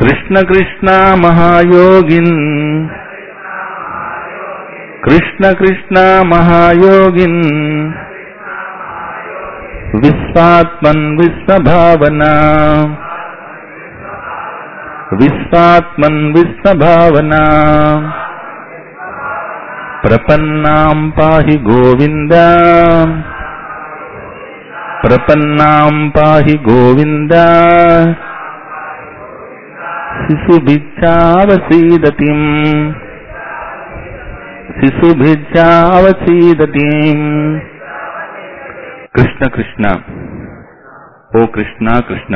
కృష్ణ కృష్ణ మహాయోగిన్ కృష్ణ కృష్ణ మహాయోగిన్ విశ్వాత్మన్ విశ్వభావనా విశ్వాత్మన్ విశ్వభావనా ప్రపన్నాం పాహి గోవింద ప్రపన్నాం పాహి గోవింద శిశుభిచ్చావసీదతిం శిశుభిచ్చావసీదతిం కృష్ణ కృష్ణ ఓ కృష్ణ కృష్ణ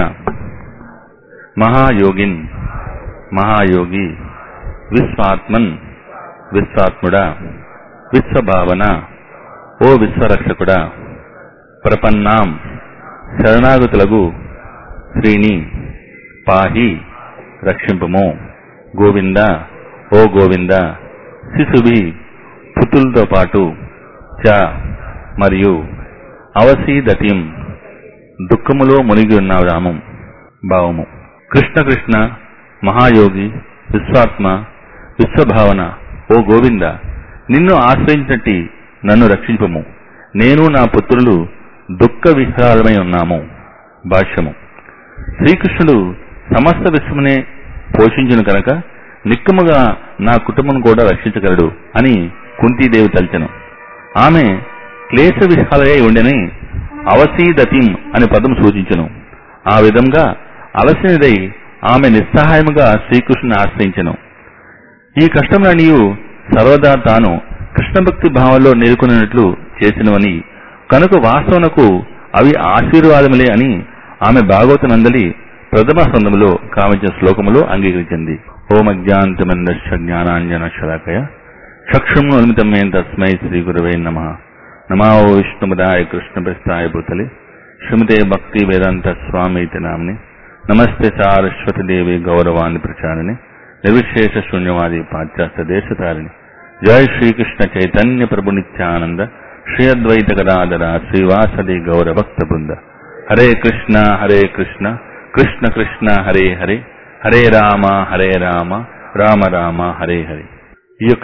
మహాయోగిన్ మహాయోగి విశ్వాత్మన్ విశ్వాత్ముడా విశ్వభావన ఓ విశ్వరక్షకుడా ప్రపన్నాం శరణాగతులకు శ్రీని పాహి రక్షింపము గోవింద ఓ గోవింద శిశుభి పుతులతో పాటు చ మరియు అవసీదతిం దుఃఖములో మునిగి ఉన్న రామం భావము కృష్ణ కృష్ణ మహాయోగి విశ్వాత్మ విశ్వభావన ఓ గోవింద నిన్ను ఆశ్రయించినట్టి నన్ను రక్షింపము నేను నా పుత్రులు దుఃఖ విహారమై ఉన్నాము భాష్యము శ్రీకృష్ణుడు సమస్త విశ్వమునే పోషించును కనుక నిక్కముగా నా కుటుంబం కూడా రక్షించగలడు అని కుంతీదేవి తలచెను ఆమె క్లేశ విహాలయై ఉండని అవసీదతిం అనే పదం సూచించును ఆ విధంగా అలసినదై ఆమె నిస్సహాయముగా శ్రీకృష్ణుని ఆశ్రయించెను ఈ కష్టములనియు సర్వదా తాను కృష్ణభక్తి భావంలో నేర్కొనినట్లు చేసినవని కనుక వాస్తవనకు అవి ఆశీర్వాదములే అని ఆమె భాగవతనందలి ప్రథమ స్కందములో కావించిన శ్లోకములో అంగీకరించింది ఓం అజ్ఞాంతమందశ్చ జ్ఞానాంజన శలాకయ చక్షుము అనుమితమే తస్మై శ్రీ గురవే నమ నమో విష్ణుమదాయ కృష్ణ ప్రస్థాయ భూతలే శ్రీమతే భక్తి వేదాంత స్వామి ఇతి నామ్ని నమస్తే సారస్వతి దేవి గౌరవాన్ని ప్రచారిణి నిర్విశేష శూన్యవాది పాశ్చాత్య దేశతారిణి జయ శ్రీకృష్ణ చైతన్య ప్రభు నిత్యానంద శ్రీ అద్వైత గదాధర శ్రీవాసది గౌర భక్త బృంద హరే కృష్ణ హరే కృష్ణ కృష్ణ కృష్ణ హరే హరే హరే రామ హరే రామ రామ రామ హరే హరే ఈ యొక్క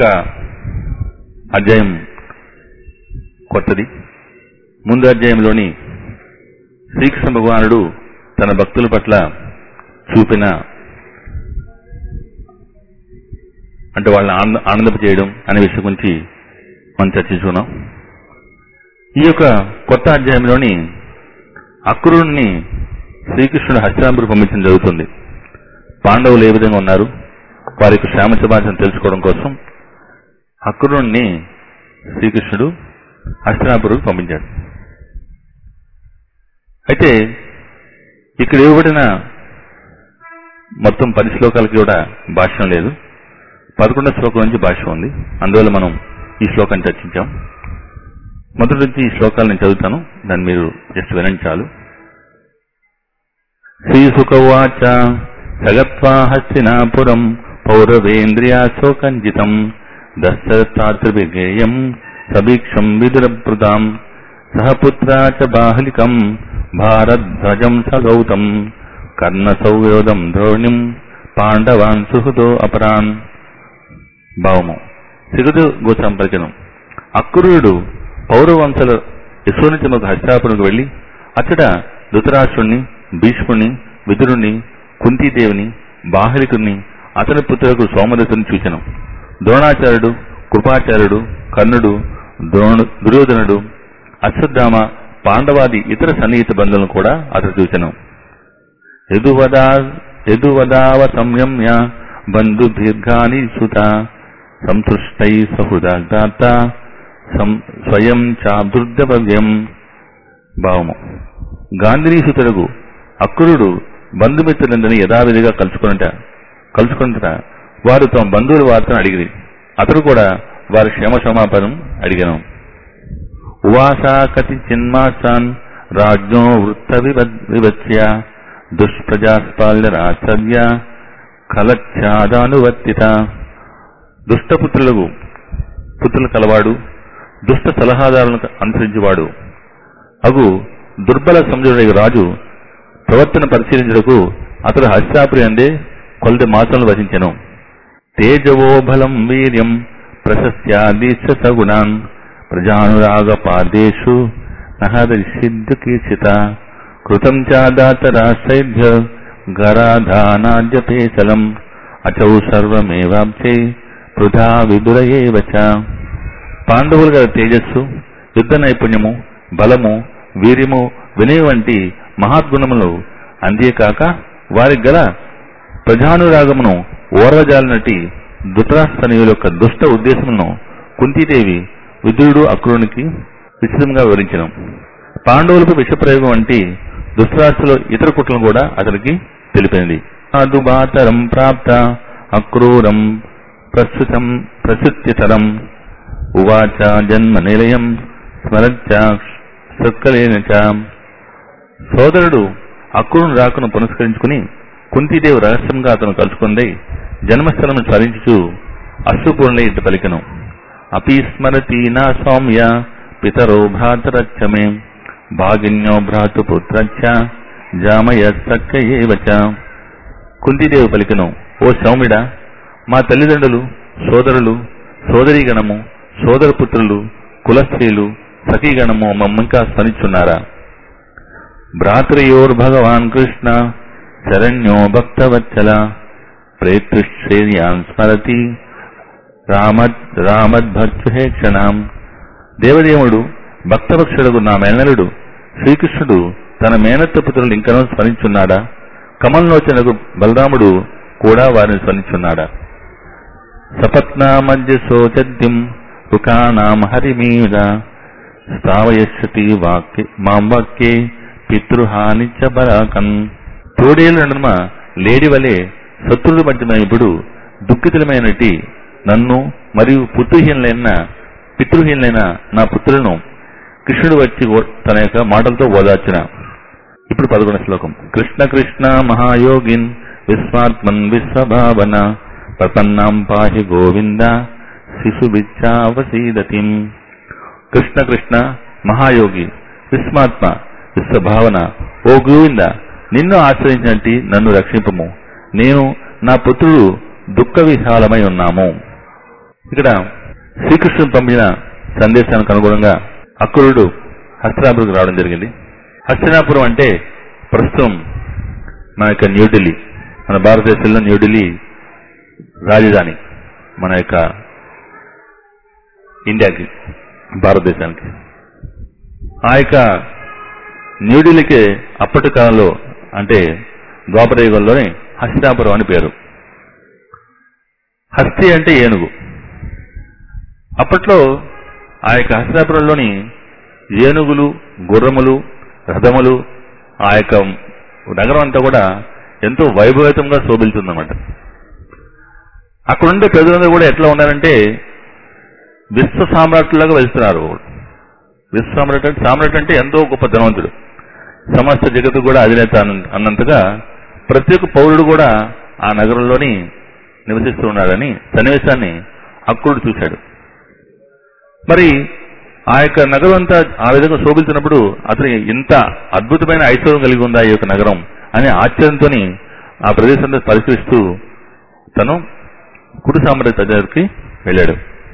అధ్యాయం కొత్తది ముందు అధ్యాయంలోని శ్రీకృష్ణ భగవానుడు తన భక్తుల పట్ల చూపిన అంటే వాళ్ళని ఆనంద ఆనందప చేయడం అనే విషయం గురించి మనం చర్చించుకున్నాం ఈ యొక్క కొత్త అధ్యాయంలోని అక్రూరుణ్ణి శ్రీకృష్ణుడు హస్తినాపురం పంపించడం జరుగుతుంది పాండవులు ఏ విధంగా ఉన్నారు వారి యొక్క క్షేమ సమాచారం తెలుసుకోవడం కోసం అక్రూరుణ్ణి శ్రీకృష్ణుడు హస్తినాపురం పంపించాడు అయితే ఇక్కడ ఇవ్వబడిన మొత్తం పది శ్లోకాలకి కూడా భాష్యం లేదు పదకొండో శ్లోకం నుంచి భాష్యం ఉంది అందువల్ల మనం ఈ శ్లోకాన్ని చర్చించాం మొదటి నుంచి ఈ శ్లోకాలు నేను చదువుతాను దాన్ని మీరు జస్ట్ వినండి చాలు శ్రీసుకవాచ సగత్వా హస్తినాపురం పౌరవేంద్రియాశోకంజితం దశరథాతృవిగేయం సభీక్షం విదురభృతాం సహపుత్రా చ బాహలికం భారద్వజం స గౌతం కర్ణసౌయోధం ద్రోణిం పాండవాన్ సుహృదో అపరాన్ భావము సిగదు గోసంపరచనం అక్రూరుడు పౌరవంశల యశోనితమకు హస్తాపురకు వెళ్లి అచ్చట ధృతరాష్ట్రుణ్ణి భీష్ముణ్ణి విదురుణ్ణి కుంతీదేవిని బాహలికుణ్ణి అతని పుత్రులకు సోమదత్తుని చూచను ద్రోణాచార్యుడు కృపాచార్యుడు కర్ణుడు ద్రోణు దుర్యోధనుడు అశ్వత్థామ పాండవాది ఇతర సన్నిహిత బంధువులను కూడా అతడు చూచను యదువదా యదువదావ సంయమ్య బంధు దీర్ఘాని సుత సంతృష్టై సహృదాగ్రాత స్వయం చాదుర్దవ్యం భావము గాంధినీసుతుడగు అక్రుడు బంధుమిత్రులందరినీ యథావిధిగా కలుసుకున్నట కలుసుకున్నట వారు తమ బంధువుల వార్తను అడిగిరి అతడు కూడా వారి క్షేమ సమాపనం అడిగాను ఉవాసా కతి చిన్మాసాన్ రాజ్ఞో వృత్త వివత్స్య దుష్ప్రజాస్పాల్య రాచర్య కలచ్ఛాదానువర్తిత దుష్టపుత్రులకు పుత్రులు కలవాడు దుష్ట సలహాదారులను అనుసరించేవాడు అగు దుర్బల సంజుడైన రాజు ప్రవర్తన పరిశీలించడకు అతడు హస్తాపురి అందే కొలది మాసంలో వసించెను తేజవో బలం వీర్యం ప్రశస్యాదీశ సగుణాన్ ప్రజానురాగ పాదేషు నహరిసిద్ధ కీర్చిత కృతం చాదాతరాశ్రైభ్య గరాధానాద్యపేశలం అచౌ సర్వమేవాబ్చే వృధా విదురయేవ చ పాండవులు గల తేజస్సు యుద్ధ నైపుణ్యము బలము వీర్యము వినయ వంటి మహాద్గుణములు అంతేకాక వారికి గల ప్రజానురాగమును ఓర్వజాలనటి ధృతరాష్ట్రనీయుల యొక్క దుష్ట ఉద్దేశమును కుంతీదేవి విదురుడు అక్రూనికి విచితంగా వివరించను పాండవులకు విషప్రయోగం వంటి దుష్టరాష్ట్రుల ఇతర కుట్లను కూడా అతనికి తెలిపింది అదుబాతరం ప్రాప్త అక్రూరం ప్రస్తుతం ప్రసుత్యతరం ఉవాచ జన్మ నిలయం స్మరచ్చ సక్కలేన చ సోదరుడు అక్రూరుని రాకను పునస్కరించుకుని కుంతీదేవి రహస్యంగా అతను కలుసుకుందై జన్మస్థలం స్మరించుచు అశ్రుపూర్ణ ఇటు పలికను అపి స్మరతి నా సౌమ్య పితరో భ్రాతరచ్చమే భాగిన్యో భ్రాతుపుత్రచ్చ జామయ సఖ్యయేవచ కుంతీదేవి పలికను ఓ సౌమ్యుడా మా తల్లిదండ్రులు సోదరులు సోదరీగణము సోదరపుత్రులు కులస్త్రీలు సఖీగణము మమ్మింకా స్మరించున్నారా భ్రాతృయోర్భగవాన్ కృష్ణ శరణ్యో భక్తవత్సల ప్రేతృశ్రేయాన్ స్మరతి రామద్ రామద్భర్చుహే క్షణాం దేవదేవుడు భక్తభక్షుడుగు నా మేనలుడు శ్రీకృష్ణుడు తన మేనత్త పుత్రులు ఇంకనూ స్మరించున్నాడా కమల్లోచనకు బలరాముడు కూడా వారిని స్మరించున్నాడా సపత్నా మధ్య శోచద్యం రుకానాం హరిమీద స్థావయశ్యతి వాక్య మాం వాక్యే పితృహానిచ్చ బరాకన్ తోడేళ్ల నడుమ లేడి వలె శత్రువుల మధ్యమైన ఇప్పుడు దుఃఖితులమైనటి నన్ను మరియు పుత్రహీనులైన పితృహీనులైన నా పుత్రులను కృష్ణుడు వచ్చి ఓ- తన యొక్క మాటలతో ఓదార్చిన ఇప్పుడు పదకొండు శ్లోకం కృష్ణ కృష్ణ మహాయోగిన్ విశ్వాత్మన్ విశ్వభావన ప్రపన్నాం పాహి గోవింద శిశుభిచ్చావసీదతిం కృష్ణ కృష్ణ మహాయోగి విస్మాత్మ విశ్వభావన ఓ గోవింద నిన్ను ఆశ్రయించినట్టు నన్ను రక్షింపము నేను నా పుత్రుడు దుఃఖ విశాలమై ఉన్నాము ఇక్కడ శ్రీకృష్ణుడు పంపిన సందేశానికి అనుగుణంగా అక్రూరుడు హస్తినాపురంకి రావడం జరిగింది హస్తినాపురం అంటే ప్రస్తుతం మన యొక్క న్యూఢిల్లీ మన భారతదేశంలో న్యూఢిల్లీ రాజధాని మన యొక్క ఇండియాకి భారతదేశానికి ఆ యొక్క న్యూఢిల్లీకి అప్పటి కాలంలో అంటే ద్వాపర యుగంలోనే హస్తినాపురం అని పేరు హస్తి అంటే ఏనుగు అప్పట్లో ఆ యొక్క హస్తినాపురంలోని ఏనుగులు గుర్రములు రథములు ఆ యొక్క నగరం అంతా కూడా ఎంతో వైభవితంగా శోభిల్తుందన్నమాట అక్కడుండే ప్రజలందరూ కూడా ఎట్లా ఉన్నారంటే విశ్వ సామ్రాట్టులాగా వెళ్తున్నారు విశ్వ సామ్రాట్ అంటే సామ్రాట్ అంటే ఎంతో గొప్ప ధనవంతుడు సమస్త జగత్తు కూడా అధినేత అన్న- అన్నంతగా ప్రతి ఒక్క పౌరుడు కూడా ఆ నగరంలోని నివసిస్తూ ఉన్నాడని సన్నివేశాన్ని అక్కుడు చూశాడు మరి ఆ యొక్క నగరం అంతా ఆ విధంగా శోభిస్తున్నప్పుడు అతని ఇంత అద్భుతమైన ఐశ్వర్యం కలిగి ఉందా ఈ యొక్క నగరం అనే ఆశ్చర్యంతో ఆ ప్రదేశాన్ని పరిశీలిస్తూ తను కుడు సామ్రాజ్య దగ్గరికి వెళ్ళాడు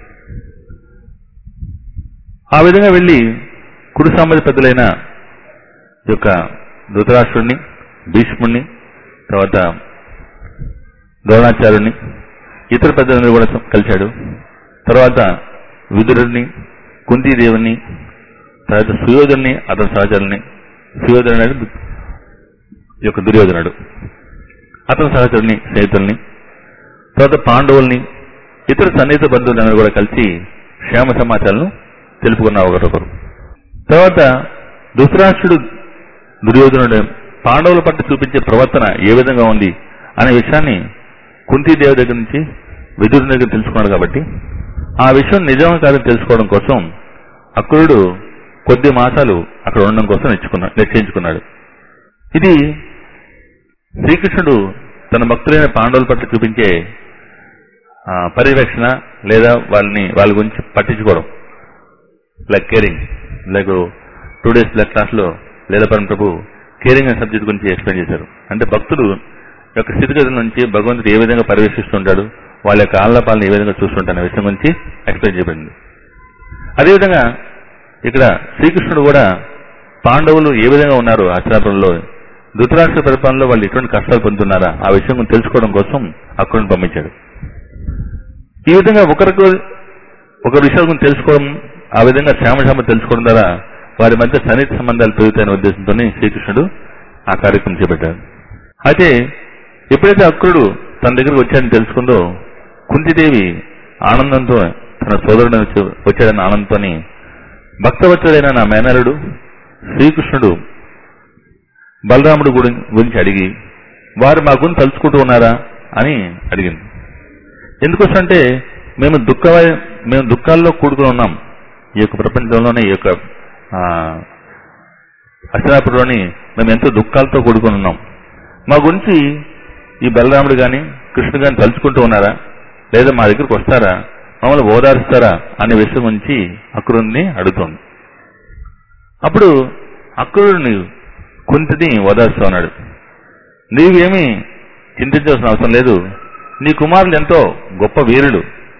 ఆ విధంగా వెళ్ళి కుడు సామ్రాజ్య పెద్దలైన ఈ యొక్క ధృతరాష్ట్రుడిని భీష్ముడిని తర్వాత ద్రోణాచార్యుడిని ఇతర పెద్దలందరూ కూడా కలిశాడు తర్వాత విదురుడిని కుంతీదేవుని తర్వాత సుయోధుని అతని సహచరుని సుయోధనుడు అనేది దు- ఈ యొక్క దుర్యోధనుడు అతని సహచరుని స్నేహితుల్ని తర్వాత పాండవుల్ని ఇతర సన్నిహిత బంధువులందరూ కూడా కలిసి క్షేమ సమాచారాలను తెలుపుకున్నారు ఒకరొకరు తర్వాత ధృతరాష్ట్రుడు దుర్యోధనుడు పాండవుల పట్ల చూపించే ప్రవర్తన ఏ విధంగా ఉంది అనే విషయాన్ని కుంతీదేవి దగ్గర నుంచి విదురుని దగ్గర తెలుసుకున్నాడు కాబట్టి ఆ విషయం నిజం కాదని తెలుసుకోవడం కోసం అక్రూరుడు కొద్ది మాసాలు అక్కడ ఉండడం కోసం నిశ్చుకున్నా నిశ్చయించుకున్నాడు ఇది శ్రీకృష్ణుడు తన భక్తులైన పాండవుల పట్ల చూపించే ఆ, పర్యవేక్షణ లేదా వాళ్ళని వాళ్ళ గురించి పట్టించుకోవడం like caring like two days back class లో లేదా పరమ ప్రభు కేరింగ్ అనే సబ్జెక్ట్ గురించి ఎక్స్ప్లెయిన్ చేశారు అంటే భక్తులు యొక్క స్థితిగతుల నుంచి భగవంతుడు ఏ విధంగా పరివేషిస్తుంటాడు వాళ్ళ యొక్క ఆలపాలను ఏ విధంగా చూస్తుంటాడు అనే విషయం గురించి ఎక్స్ప్లెయిన్ చేయబడింది అదేవిధంగా ఇక్కడ శ్రీకృష్ణుడు కూడా పాండవులు ఏ విధంగా ఉన్నారు హస్తినాపురంలో ధృతరాష్ట్ర పరిపాలనలో వాళ్ళు ఎటువంటి కష్టాలు పొందుతున్నారా ఆ విషయం గురించి తెలుసుకోవడం కోసం అక్కడిని పంపించాడు ఈ విధంగా ఒకరికి ఒక విషయం గురించి తెలుసుకోవడం ఆ విధంగా శ్యామశ్యామ తెలుసుకోవడం ద్వారా వారి మధ్య సన్నిహిత సంబంధాలు పెరుగుతాయనే ఉద్దేశంతో శ్రీకృష్ణుడు ఆ కార్యక్రమం చేపట్టాడు అయితే ఎప్పుడైతే అక్రుడు తన దగ్గరకు వచ్చాడని తెలుసుకుందో కుంతిదేవి ఆనందంతో తన సోదరుడు వచ్చి- వచ్చాడన్న ఆనందంతోని భక్తవత్సడైన నా మేనరుడు శ్రీకృష్ణుడు బలరాముడు గురి- గురించి అడిగి వారు మా గురించి తలుచుకుంటూ ఉన్నారా అని అడిగింది ఎందుకోసం అంటే మేము దుఃఖ మేము దుఃఖాల్లో కూడుకుని ఉన్నాం ఈ యొక్క ప్రపంచంలోనే ఈ యొక్క ఆ, హస్తినాపురంలోని మేము ఎంతో దుఃఖాలతో కూడుకుని ఉన్నాం మా గురించి ఈ బలరాముడు గాని కృష్ణుడు గాని తలుచుకుంటూ ఉన్నారా లేదా మా దగ్గరకు వస్తారా మమ్మల్ని ఓదారుస్తారా అనే విషయం గురించి అక్రుడిని అడుగుతోంది అప్పుడు అక్రుడిని కుంతిని ఓదారుస్తూ ఉన్నాడు నీవేమీ చింతించాల్సిన అవసరం లేదు నీ కుమారులు ఎంతో గొప్ప వీరుడు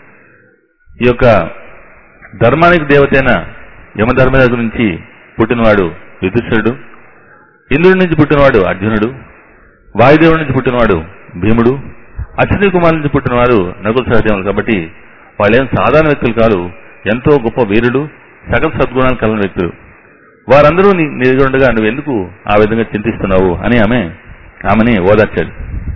ఈ యొక్క ధర్మానికి దేవతైన యమధర్మరాజు నుంచి పుట్టినవాడు యుధిష్ఠుడు ఇంద్రుడి నుంచి పుట్టినవాడు అర్జునుడు వాయుదేవుడి నుంచి పుట్టినవాడు భీముడు అశ్విని కుమార్ నుంచి పుట్టినవాడు నకుల సహదేవులు కాబట్టి వాళ్ళేం సాధారణ వ్యక్తులు కాదు ఎంతో గొప్ప వీరుడు సకల సద్గుణాలు కలిగిన వ్యక్తులు వారందరూ నీ నీ దగ్గర ఉండగా నువ్వు ఎందుకు ఆ విధంగా చింతిస్తున్నావు అని ఆమె ఆమెని ఓదార్చాడు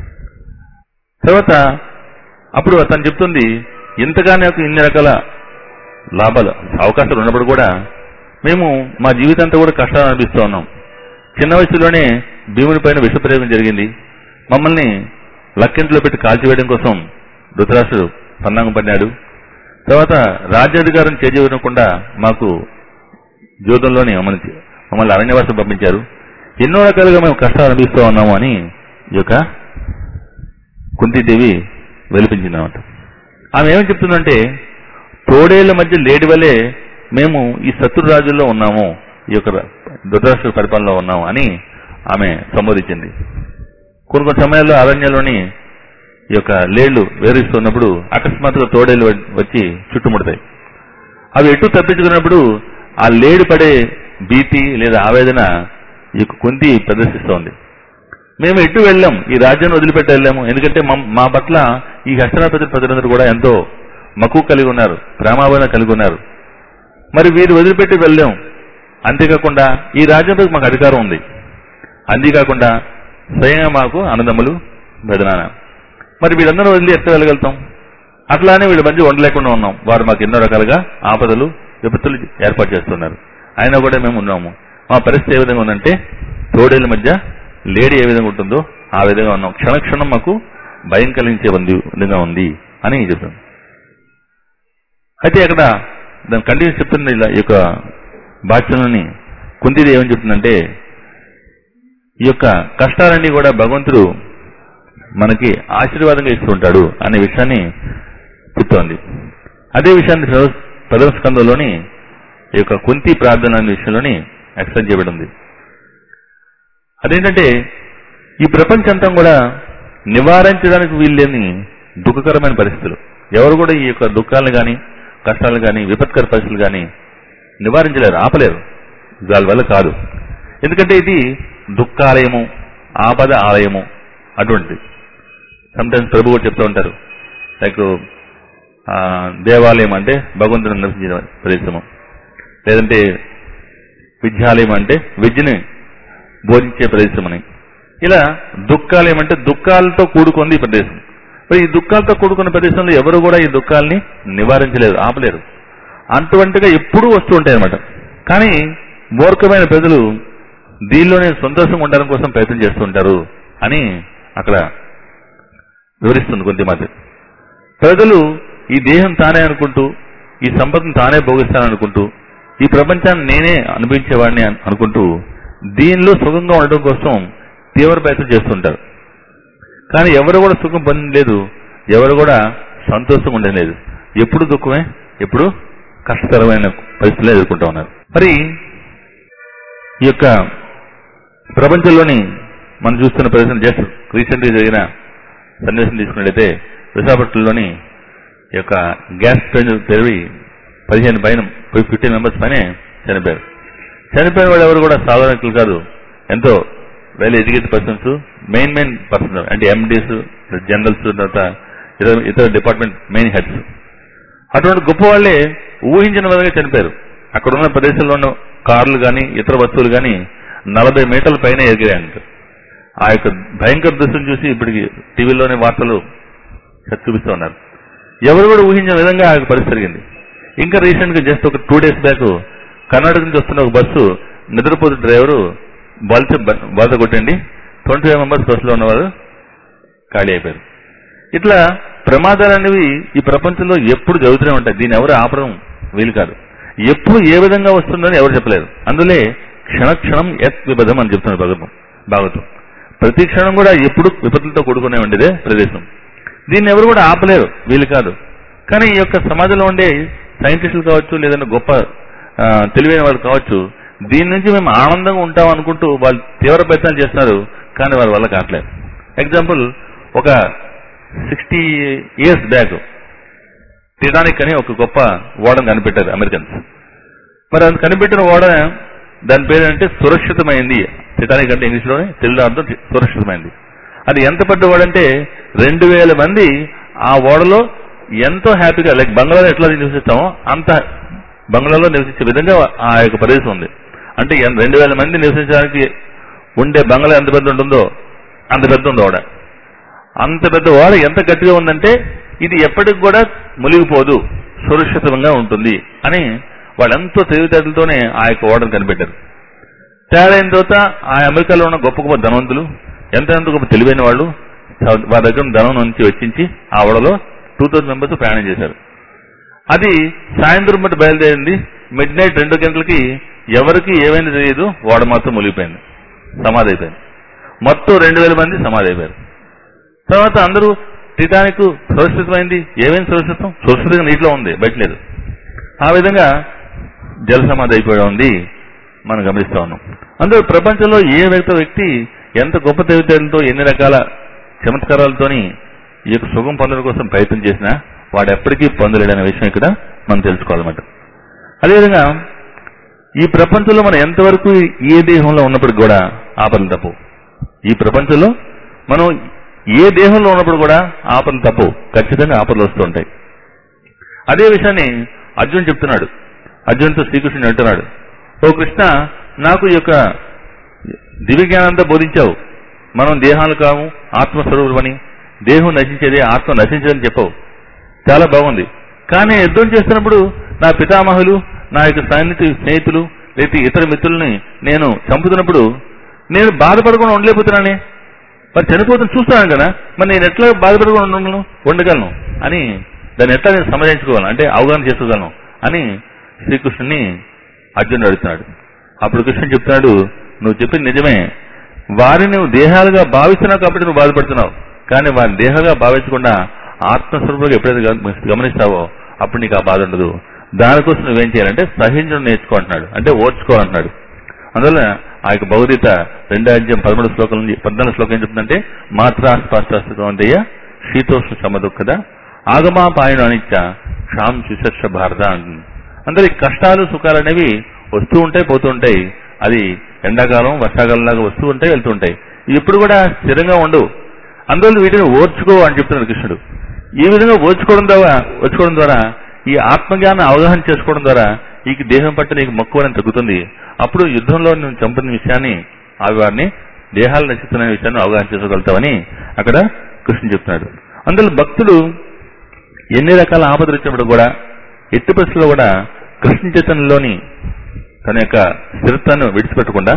తర్వాత అప్పుడు తను చెప్తుంది ఇంతగా నాకు ఇన్ని రకాల లాభాలు అవకాశాలు ఉన్నప్పుడు కూడా మేము మా జీవితంతో కూడా కష్టాలు అనిపిస్తూ ఉన్నాం చిన్న వయసులోనే భీముని పైన విషప్రయోగం జరిగింది మమ్మల్ని లక్కింట్లో పెట్టి కాల్చివేయడం కోసం ధృతరాష్ట్రుడు పన్నాగం పడినాడు తర్వాత రాజ్యాధికారం చేజేయకుండా మాకు జూతంలోని మమ్మల్ని మమ్మల్ని అరణ్యవాసం పంపించారు ఎన్నో రకాలుగా మేము కష్టాలు అనిపిస్తూ ఉన్నాము అని ఈ యొక్క కుంతీదేవి వెలిపించిందన్నమాట ఆమె ఏమని చెప్తుందంటే తోడేళ్ల మధ్య లేడి వలె మేము ఈ శత్రు రాజుల్లో ఉన్నాము ఈ యొక్క ధృతరాష్ట్ర పరిపాలనలో ఉన్నాము అని ఆమె సంబోధించింది కొన్ని కొన్ని సమయాల్లో అరణ్యంలోని ఈ యొక్క లేళ్లు వేరిస్తున్నప్పుడు అకస్మాత్తుగా తోడేళ్లు వ- వచ్చి చుట్టుముడతాయి అవి ఎటు తప్పించుకున్నప్పుడు ఆ లేడి పడే భీతి లేదా ఆవేదన ఈ యొక్క కుంతి ప్రదర్శిస్తోంది మేము ఎటు వెళ్ళాం ఈ రాజ్యాన్ని వదిలిపెట్టి వెళ్ళాము ఎందుకంటే మా- మా పట్ల ఈ హస్తనాపతి ప్రజలందరూ కూడా ఎంతో మక్కువ కలిగి ఉన్నారు ప్రేమాభావం కలిగి ఉన్నారు మరి వీరు వదిలిపెట్టి వెళ్ళాం అంతేకాకుండా ఈ రాజ్యంపై మాకు అధికారం ఉంది అంతేకాకుండా స్వయంగా మాకు అన్నదమ్ములు బెదనాన మరి వీళ్ళందరూ వదిలి ఎట్లా వెళ్ళగలుగుతాం అట్లానే వీళ్ళ మధ్య ఉండలేకుండా ఉన్నాం వారు మాకు ఎన్నో రకాలుగా ఆపదలు విపత్తులు ఏర్పాటు చేస్తున్నారు అయినా కూడా మేము ఉన్నాము మా పరిస్థితి ఏ విధంగా ఉందంటే తోడేళ్ళ మధ్య లేడీ ఏ విధంగా ఉంటుందో ఆ విధంగా ఉన్నాం క్షణక్షణం మాకు భయం కలిగించే ఉంది విధంగా ఉంది అని చెప్తాను అయితే అక్కడ దాని కంటిన్యూస్ చెప్తుంది ఇలా ఈ యొక్క బాధ్యతలని కుంతిది ఏమని చెప్తుందంటే ఈ యొక్క కష్టాలన్నీ కూడా భగవంతుడు మనకి ఆశీర్వాదంగా ఇస్తూ ఉంటాడు అనే విషయాన్ని చెప్తోంది అదే విషయాన్ని ప్రథమ- ప్రథమ స్కందంలోని ఈ యొక్క కుంతి ప్రార్థన అనే విషయంలోని ఎక్స్ప్లెయిన్ చేయబడి ఉంది అదేంటంటే ఈ ప్రపంచంతం కూడా నివారించడానికి వీల్లేని దుఃఖకరమైన పరిస్థితులు ఎవరు కూడా ఈ యొక్క దుఃఖాలను కానీ కష్టాలను కానీ విపత్కర పరిస్థితులు కానీ నివారించలేరు ఆపలేరు దాని వల్ల కాదు ఎందుకంటే ఇది దుఃఖాలయము ఆపద ఆలయము అటువంటిది సమ్టైమ్స్ ప్రభు కూడా చెప్తూ ఉంటారు లైక్ ఆ, దేవాలయం అంటే భగవంతుడు నివసించిన ప్రదేశము లేదంటే విద్యాలయం అంటే విద్యని బోధించే ప్రదేశం అని ఇలా దుఃఖాలయం అంటే దుఃఖాలతో కూడుకుంది ఈ ప్రదేశం మరి ఈ దుఃఖాలతో కూడుకున్న ప్రదేశంలో ఎవరు కూడా ఈ దుఃఖాల్ని నివారించలేరు ఆపలేరు అటువంటిగా ఎప్పుడూ వస్తూ ఉంటాయి అన్నమాట కానీ మూర్ఖమైన ప్రజలు దీనిలోనే సంతోషంగా ఉండడం కోసం ప్రయత్నం చేస్తుంటారు అని అక్కడ వివరిస్తుంది కొంతమంది ప్రజలు ఈ దేహం తానే అనుకుంటూ ఈ సంపదను తానే భోగిస్తాననుకుంటూ ఈ ప్రపంచాన్ని నేనే అనుభవించేవాడిని అన్- అనుకుంటూ దీనిలో సుఖంగా ఉండడం కోసం తీవ్ర ప్రయత్నం చేస్తుంటారు కానీ ఎవరు కూడా సుఖం పొందలేదు ఎవరు కూడా సంతోషంగా ఉండలేదు ఎప్పుడు దుఃఖమే ఎప్పుడు కష్టతరమైన పరిస్థితులు ఎదుర్కొంటూ ఉన్నారు మరి ఈ యొక్క ప్రపంచంలోని మనం చూస్తున్న ప్రదేశం జస్ట్ రీసెంట్ గా జరిగిన సన్నివేశం తీసుకున్నట్లయితే విశాఖపట్నంలోని ఈ యొక్క గ్యాస్ ట్రైన్ తెలివి పదిహేను పైన ఫిఫ్టీన్ మెంబర్స్ పైనే చనిపోయారు చనిపోయిన వాళ్ళు ఎవరు కూడా సాధారణ వ్యక్తులు కాదు ఎంతో well educated persons main main persons అంటే ఎండీస్ జనరల్స్ తర్వాత ఇతర ఇతర డిపార్ట్మెంట్ మెయిన్ హెడ్స్ అటువంటి గొప్ప వాళ్ళే ఊహించిన విధంగా చనిపోయారు అక్కడ ఉన్న ప్రదేశంలో ఉన్న కార్లు కానీ ఇతర వస్తువులు కానీ నలభై మీటర్ల పైన ఎగిరాయంట ఆ యొక్క భయంకర దృశ్యం చూసి ఇప్పటికి టీవీలోనే వార్తలు చూపిస్తూ ఉన్నారు ఎవరు కూడా ఊహించిన విధంగా ఆ యొక్క పరిస్థితి జరిగింది ఇంకా రీసెంట్ గా జస్ట్ ఒక టూ డేస్ బ్యాక్ కర్ణాటక నుంచి వస్తున్న ఒక బస్సు నిద్రపోతు డ్రైవరు బల్చ బాధ కొట్టండి ట్వంటీ ఫైవ్ మెంబర్స్ బస్సులో ఉన్నవారు ఖాళీ అయిపోయారు ఇట్లా ప్రమాదాలు అనేవి ఈ ప్రపంచంలో ఎప్పుడు జరుగుతూనే ఉంటాయి దీన్ని ఎవరు ఆపడం వీలు కాదు ఎప్పుడు ఏ విధంగా వస్తుందని ఎవరు చెప్పలేరు అందులో క్షణక్షణం యత్ విబధం అని చెప్తున్నారు భగవతం భాగవతం ప్రతి క్షణం కూడా ఎప్పుడు విపత్తులతో కూడుకునే ఉండేదే ప్రదేశం దీన్ని ఎవరు కూడా ఆపలేరు వీలు కాదు కానీ ఈ యొక్క సమాజంలో ఉండే సైంటిస్టులు కావచ్చు లేదంటే గొప్ప ఆ, తెలివైన వాళ్ళు కావచ్చు దీని నుంచి మేము ఆనందంగా ఉంటాం అనుకుంటూ వాళ్ళు తీవ్ర ప్రయత్నాలు చేస్తున్నారు కానీ వాళ్ళ వల్ల కావట్లేదు ఎగ్జాంపుల్ ఒక సిక్స్టీ ఇయర్స్ బ్యాక్ టిటానిక్ అని ఒక గొప్ప ఓడను కనిపెట్టారు అమెరికన్స్ మరి అది కనిపెట్టిన ఓడ దాని పేరు అంటే సురక్షితమైంది టిటానిక్ అంటే ఇంగ్లీష్ లోనే తెలుగు అర్థం టి- సురక్షితమైంది అది ఎంత పెద్ద ఓడ అంటే రెండు వేల మంది ఆ ఓడలో ఎంతో హ్యాపీగా లైక్ బంగ్లాలో ఎట్లా నివసిస్తామో అంత బంగ్లాలో నివసించే విధంగా ఆ యొక్క ప్రదేశం ఉంది అంటే ఎన్- రెండు వేల మంది నివసించడానికి ఉండే బంగ్లా ఎంత పెద్ద ఉంటుందో అంత పెద్ద ఉంది ఓడ అంత పెద్ద ఓడ ఎంత గట్టిగా ఉందంటే ఇది ఎప్పటికి కూడా మునిగిపోదు సురక్షితంగా ఉంటుంది అని వాళ్ళు ఎంతో తెలివితేటలతోనే ఆ యొక్క ఓడను కనిపెట్టారు తేడా అయిన తర్వాత ఆ అమెరికాలో ఉన్న గొప్ప గొప్ప ధనవంతులు ఎంత ఎంత గొప్ప తెలివైన వాళ్ళు చ- వారి దగ్గర ఉన్న ధనం నుంచి వెచ్చించి ఆ ఓడలో టూ థౌసండ్ మెంబర్స్ ప్రయాణం చేశారు అది సాయంత్రం బట్టి బయలుదేరింది మిడ్ నైట్ రెండు గంటలకి ఎవరికి ఏమైనా తెలియదు ఓడ మాత్రం మునిగిపోయింది సమాధి అయిపోయింది మొత్తం రెండు వేల మంది సమాధి అయిపోయారు తర్వాత అందరూ టిటానిక్ సురక్షితమైంది ఏమైంది సురక్షితం సురక్షితంగా నీటిలో ఉంది బయట లేదు ఆ విధంగా జల సమాధి అయిపోయి ఉంది మనం గమనిస్తా ఉన్నాం అందులో ప్రపంచంలో ఏ వ్యక్తి వ్యక్తి ఎంత గొప్ప తెలివితేటలతో ఎన్ని రకాల చమత్కారాలతోని ఈ యొక్క సుఖం పొందడం కోసం ప్రయత్నం చేసినా వాడు ఎప్పటికీ పొందలేడనే విషయం ఇక్కడ మనం తెలుసుకోవాలన్నమాట అదేవిధంగా ఈ ప్రపంచంలో మనం ఎంతవరకు ఏ దేహంలో ఉన్నప్పటికి కూడా ఆపదలు తప్పు ఈ ప్రపంచంలో మనం ఏ దేహంలో ఉన్నప్పుడు కూడా ఆపదలు తప్పు ఖచ్చితంగా ఆపదలు వస్తూ ఉంటాయి అదే విషయాన్ని అర్జున్ చెప్తున్నాడు అర్జున్తో శ్రీకృష్ణుడు అంటున్నాడు ఓ కృష్ణ నాకు ఈ యొక్క దివ్య జ్ఞానంతో బోధించావు మనం దేహాలు కాము ఆత్మస్వరూపమని దేహం నశించేది ఆత్మ నశించదని చెప్పావు చాలా బాగుంది కానీ యుద్ధం చేస్తున్నప్పుడు నా పితామహులు నా యొక్క సన్నిహిత స్నేహితులు లేదా ఇతర మిత్రుల్ని నేను చంపుతున్నప్పుడు నేను బాధపడకుండా ఉండలేకపోతున్నానే మరి చనిపోతున్న చూస్తున్నాను కదా మరి నేను ఎట్లా బాధపడకుండా ఉండగలను ఉండగలను అని దాన్ని ఎట్లా నేను సమాధానించుకోగలను అంటే అవగాహన చేసుకోగలను అని శ్రీకృష్ణుని అర్జునుడు అడుగుతున్నాడు అప్పుడు కృష్ణుడు చెప్తున్నాడు నువ్వు చెప్పింది నిజమే వారిని నువ్వు దేహాలుగా భావిస్తున్నావు కాబట్టి నువ్వు బాధపడుతున్నావు కానీ వారిని దేహాలుగా భావించకుండా ఆత్మస్వరూపంగా ఎప్పుడైతే గమ- గమనిస్తావో అప్పుడు నీకు ఆ బాధ ఉండదు దానికోసం నువ్వేం చేయాలంటే సహించడం నేర్చుకుంటున్నాడు అంటే ఓర్చుకోవాలంటున్నాడు అందువల్ల ఆ యొక్క భౌతిక రెండో అధ్యాయం పదమూడు శ్లోకం నుంచి పద్నాలుగు శ్లోకం ఏం చెప్తుందంటే మాత్రా స్పష్ట శీతోష్ణ సమదుఃఖద ఆగమాపాయను అనిచ్చ క్షాం సుశర్ష భారత అంటుంది అందరి కష్టాలు సుఖాలు అనేవి వస్తూ ఉంటాయి పోతూ ఉంటాయి అది ఎండాకాలం వర్షాకాలం లాగా వస్తూ ఉంటాయి వెళ్తూ ఉంటాయి ఇవి ఎప్పుడు కూడా స్థిరంగా ఉండవు అందువల్ల వీటిని ఓర్చుకో అని చెప్తున్నాడు కృష్ణుడు ఈ విధంగా ఓర్చుకోవడం ద్వారా ఓర్చుకోవడం ద్వారా ఈ ఆత్మజ్ఞానం అవగాహన చేసుకోవడం ద్వారా ఈ దేహం పట్ల నీకు మక్కువ అనేది తగ్గుతుంది అప్పుడు యుద్ధంలో నువ్వు చంపిన విషయాన్ని అవి వారిని దేహాలు నశిస్తున్న విషయాన్ని అవగాహన చేసుకోగలుగుతావని అక్కడ కృష్ణుడు చెప్తున్నాడు అందులో భక్తులు ఎన్ని రకాల ఆపదలు వచ్చినప్పుడు కూడా ఎట్టి పరిస్థితుల్లో కూడా కృష్ణ చైతన్యంలోని తన యొక్క స్థిరత్వాన్ని విడిచిపెట్టకుండా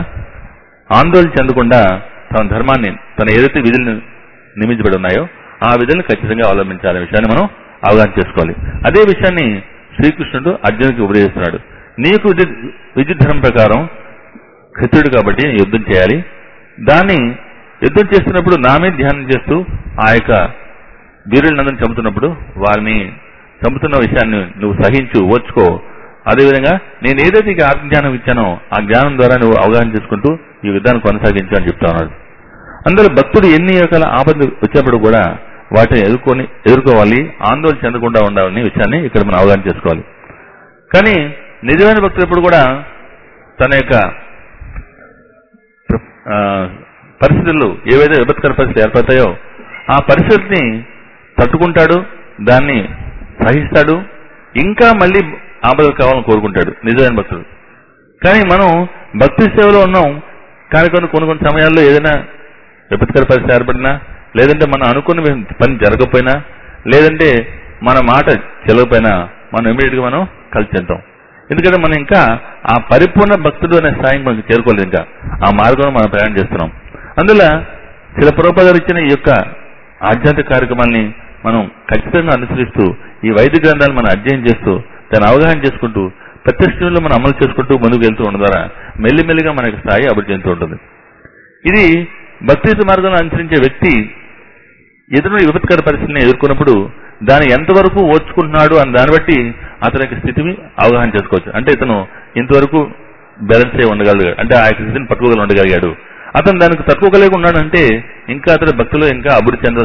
ఆందోళన చెందకుండా తన ధర్మాన్ని తన ఏదైతే విధులను నియమించబడి ఉన్నాయో ఆ విధులను ఖచ్చితంగా అవలంబించాలనే విషయాన్ని మనం అవగాహన చేసుకోవాలి అదే విషయాన్ని శ్రీకృష్ణుడు అర్జునుడికి ఉపదేశిస్తున్నాడు నీకు విద్యు- విద్యుత్ ధర్మం ప్రకారం క్షత్రుడు కాబట్టి యుద్ధం చేయాలి దాన్ని యుద్ధం చేస్తున్నప్పుడు నా మీద ధ్యానం చేస్తూ ఆ యొక్క వీరులందరిని చంపుతున్నప్పుడు వారిని చంపుతున్న విషయాన్ని నువ్వు సహించు ఓర్చుకో అదేవిధంగా నేను ఏదైతే నీకు ఆత్మజ్ఞానం ఇచ్చానో ఆ జ్ఞానం ద్వారా నువ్వు అవగాహన చేసుకుంటూ ఈ యుద్ధాన్ని కొనసాగించు అని చెప్తా ఉన్నాడు అందులో భక్తుడు ఎన్ని రకాల ఆపదలు వచ్చినప్పుడు కూడా వాటిని ఎదుర్కొని ఎదుర్కోవాలి ఆందోళన చెందకుండా ఉండాలనే విషయాన్ని ఇక్కడ మనం అవగాహన చేసుకోవాలి కానీ నిజమైన భక్తుడు ఎప్పుడు కూడా తన యొక్క ప్ర- ఆ, పరిస్థితులు ఏవైతే విపత్కర పరిస్థితులు ఏర్పడతాయో ఆ పరిస్థితిని తట్టుకుంటాడు దాన్ని సహిస్తాడు ఇంకా మళ్ళీ ఆపదలు కావాలని కోరుకుంటాడు నిజమైన భక్తుడు కానీ మనం భక్తి సేవలో ఉన్నాం కానీ కొన్ని కొన్ని కొన్ని సమయాల్లో ఏదైనా విపత్కర పరిస్థితి ఏర్పడినా లేదంటే మనం అనుకున్న పని జరగకపోయినా లేదంటే మన మాట చెలకపోయినా మనం ఇమీడియట్ గా మనం కలిసి చెందాం ఎందుకంటే మనం ఇంకా ఆ పరిపూర్ణ భక్తుడు అనే స్థాయికి మనకు చేరుకోలేదు ఇంకా ఆ మార్గంలో మనం ప్రయాణం చేస్తున్నాం అందువల్ల శిల పురోపదాలు ఇచ్చిన ఈ యొక్క ఆధ్యాత్మిక కార్యక్రమాల్ని మనం ఖచ్చితంగా అనుసరిస్తూ ఈ వైద్య గ్రంథాలు మనం అధ్యయనం చేస్తూ దాన్ని అవగాహన చేసుకుంటూ ప్రత్యక్షంలో మనం అమలు చేసుకుంటూ ముందుకు వెళ్తూ ఉండడం ద్వారా మెల్లిమెల్లిగా మనకి స్థాయి అభివృద్ధి చెందుతూ ఉంటుంది ఇది భక్తియుత మార్గంలో అనుసరించే వ్యక్తి ఎదురు విపత్కర పరిస్థితిని ఎదుర్కొన్నప్పుడు దాన్ని ఎంతవరకు ఓర్చుకుంటున్నాడు అని దాన్ని బట్టి అతని యొక్క స్థితిని అవగాహన చేసుకోవచ్చు అంటే ఇతను ఇంతవరకు బ్యాలెన్స్ అయి ఉండగలిగాడు అంటే ఆ యొక్క స్థితిని పట్టుకోగలి ఉండగలిగాడు అతను దానికి తట్టుకోగలిగి ఉన్నాడు అంటే ఇంకా అతని భక్తిలో ఇంకా అభివృద్ధి చెంద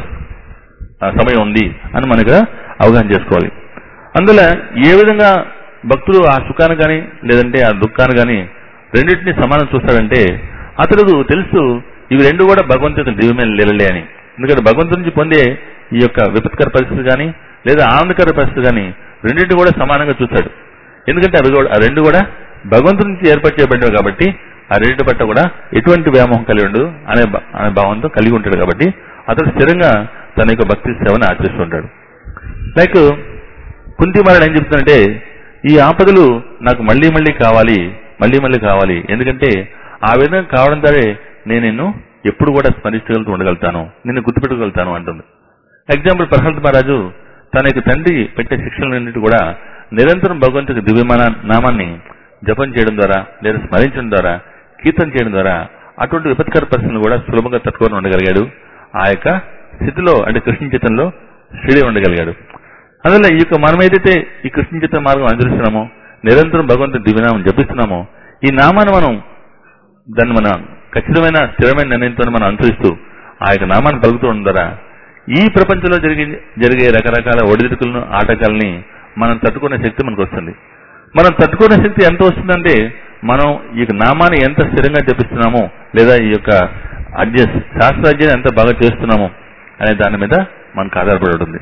ఆ, సమయం ఉంది అని మనకు అవగాహన చేసుకోవాలి అందువల్ల ఏ విధంగా భక్తుడు ఆ సుఖాన్ని కానీ లేదంటే ఆ దుఃఖాన్ని కానీ రెండింటిని సమానం చూస్తాడంటే అతడు తెలుసు ఇవి రెండు కూడా భగవంతుని దివ్యమైన లీలలే అని ఎందుకంటే భగవంతుడి నుంచి పొందే ఈ యొక్క విపత్కర పరిస్థితి కానీ లేదా ఆనందకర పరిస్థితి కానీ రెండింటిని కూడా సమానంగా చూస్తాడు ఎందుకంటే అవి కూడా ఆ రెండు కూడా భగవంతుడి నుంచి ఏర్పాటు చేయబడినవి కాబట్టి ఆ రెండింటి పట్ల కూడా ఎటువంటి వ్యామోహం కలిగి ఉండదు అనే భా- అనే భావంతో కలిగి ఉంటాడు కాబట్టి అతడు స్థిరంగా తన యొక్క భక్తి సేవను ఆచరిస్తుంటాడు లైక్ కుంతిమారుడు ఏం చెప్తుందంటే ఈ ఆపదలు నాకు మళ్ళీ మళ్ళీ కావాలి మళ్ళీ మళ్ళీ కావాలి ఎందుకంటే ఆ విధంగా కావడం ద్వారా నేను నిన్ను ఎప్పుడు కూడా స్మరించగలుగుతూ ఉండగలుగుతాను నిన్ను గుర్తుపెట్టగలుగుతాను అంటుంది ఎగ్జాంపుల్ ప్రహ్లాద్ మహారాజు తన యొక్క తండ్రి పెట్టే శిక్షలన్నింటి కూడా నిరంతరం భగవంతుడి దివ్యమాన నామాన్ని జపం చేయడం ద్వారా లేదా స్మరించడం ద్వారా కీర్తన చేయడం ద్వారా అటువంటి విపత్కర పరిస్థితులను కూడా సులభంగా తట్టుకొని ఉండగలిగాడు ఆ యొక్క స్థితిలో అంటే కృష్ణ చిత్తంలో శ్రీడే ఉండగలిగాడు అందువల్ల ఈ యొక్క మనం ఏదైతే ఈ కృష్ణ చిత్త మార్గం అనుసరిస్తున్నామో నిరంతరం భగవంతుడి దివ్యనామం జపిస్తున్నామో ఈ నామాన్ని మనం దాన్ని మన ఖచ్చితమైన స్థిరమైన నిర్ణయంతో మనం అనుసరిస్తూ ఆ యొక్క నామాన్ని పలుకుతూ ఉండడం ద్వారా ఈ ప్రపంచంలో జరిగే జరిగే రకరకాల ఒడిదుడుకులను ఆటకాలని మనం తట్టుకునే శక్తి మనకు వస్తుంది మనం తట్టుకునే శక్తి ఎంత వస్తుందంటే మనం ఈ యొక్క నామాన్ని ఎంత స్థిరంగా జపిస్తున్నామో లేదా ఈ యొక్క అధ్య శాస్త్రాధ్యయనం ఎంత బాగా చేస్తున్నామో అనే దాని మీద మనకు ఆధారపడి ఉంటుంది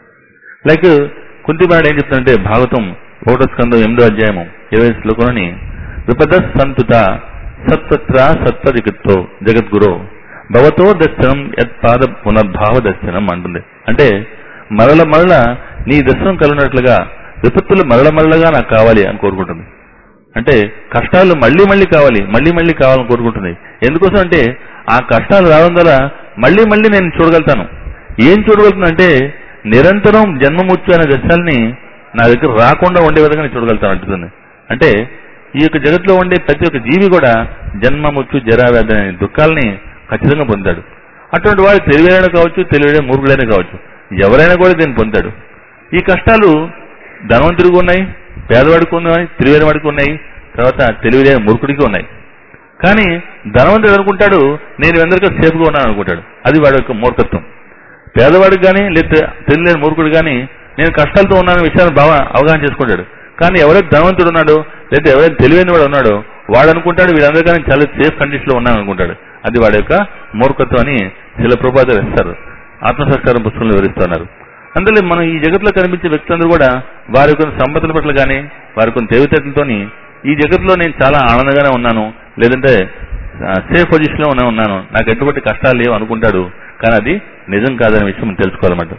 లైక్ కుంతిమారుడు ఏం చెప్తుందంటే భాగవతం ఒకటో స్కందం ఎనిమిదో అధ్యాయము ఇరవై శ్లోకంలోని విపద సంతుత సత్వత్ర సత్పదికత్తో జగద్గురు భవతో దర్శనం యత్పాద పునర్భావ దర్శనం అంటుంది అంటే మరల మరల నీ దర్శనం కలిగినట్లుగా విపత్తులు మరల మరలగా నాకు కావాలి అని కోరుకుంటుంది అంటే కష్టాలు మళ్ళీ మళ్ళీ కావాలి మళ్ళీ మళ్ళీ కావాలని కోరుకుంటుంది ఎందుకోసం అంటే ఆ కష్టాలు రావడం ద్వారా మళ్ళీ మళ్ళీ నేను చూడగలుగుతాను ఏం చూడగలుగుతానంటే నిరంతరం జన్మముచ్చు అనే దశాల్ని నా దగ్గర రాకుండా ఉండే విధంగా నేను చూడగలుగుతాను అంటుంది అంటే ఈ యొక్క జగత్తులో ఉండే ప్రతి ఒక్క జీవి కూడా జన్మముచ్చు జరావ్యాధి అనే దుఃఖాలని ఖచ్చితంగా పొందాడు అటువంటి వాడు తెలివైన కావచ్చు తెలివైన మూర్ఖుడైన కావచ్చు ఎవరైనా కూడా దీన్ని పొందాడు ఈ కష్టాలు ధనవంతుడికి ఉన్నాయి పేదవాడికి ఉన్నాయి తెలివైన వాడికి ఉన్నాయి తర్వాత తెలివిలేని మూర్ఖుడికి ఉన్నాయి కానీ ధనవంతుడు అనుకుంటాడు నేను అందరికీ సేఫ్గా ఉన్నాను అనుకుంటాడు అది వాడి యొక్క మూర్ఖత్వం పేదవాడికి కానీ లేదా తెలియలేని మూర్ఖుడు కానీ నేను కష్టాలతో ఉన్నాను విషయాన్ని బాగా అవగాహన చేసుకుంటాడు కానీ ఎవరైతే ధనవంతుడు ఉన్నాడో లేదా ఎవరైతే తెలివైన వాడు ఉన్నాడో వాడు అనుకుంటాడు వీళ్ళందరికీ నేను చాలా సేఫ్ కండిషన్ లో ఉన్నాను అనుకుంటాడు అది వాడి యొక్క మూర్ఖత్వం అని శిల ప్రభాత ఇస్తారు ఆత్మసంస్కారం పుస్తకంలో వివరిస్తున్నారు అందులో మనం ఈ జగత్తులో కనిపించే వ్యక్తులందరూ కూడా వారి యొక్క సంపదల పట్ల కానీ వారి యొక్క తెలివితేటలతోని ఈ జగత్తులో నేను చాలా ఆనందంగానే ఉన్నాను లేదంటే సేఫ్ పొజిషన్ లో ఉన్నా ఉన్నాను నాకు ఎటువంటి కష్టాలు లేవు అనుకుంటాడు కానీ అది నిజం కాదనే విషయం మనం తెలుసుకోవాలన్నమాట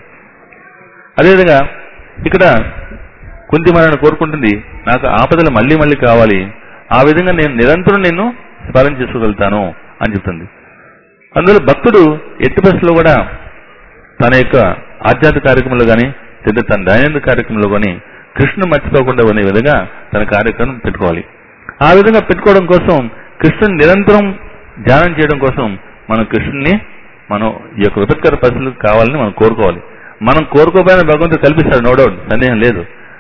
అదేవిధంగా ఇక్కడ కుంతిమాలను కోరుకుంటుంది నాకు ఆపదలు మళ్ళీ మళ్ళీ కావాలి ఆ విధంగా నేను నిరంతరం నేను స్మరణ చేసుకోగలుగుతాను అని చెప్తుంది అందులో భక్తుడు ఎట్టి పరిస్థితుల్లో కూడా తన యొక్క ఆధ్యాత్మిక కార్యక్రమంలో కానీ లేదా తన దైనందిక కార్యక్రమంలో కానీ కృష్ణుని మర్చిపోకుండా ఉండే విధంగా తన కార్యక్రమం పెట్టుకోవాలి ఆ విధంగా పెట్టుకోవడం కోసం కృష్ణుని నిరంతరం ధ్యానం చేయడం కోసం మనం కృష్ణుని మనం ఈ యొక్క విపత్కర పరిస్థితులు కావాలని మనం కోరుకోవాలి మనం కోరుకోపోయిన భగవంతుడు కల్పిస్తాడు నో డౌట్ సందేహం లేదు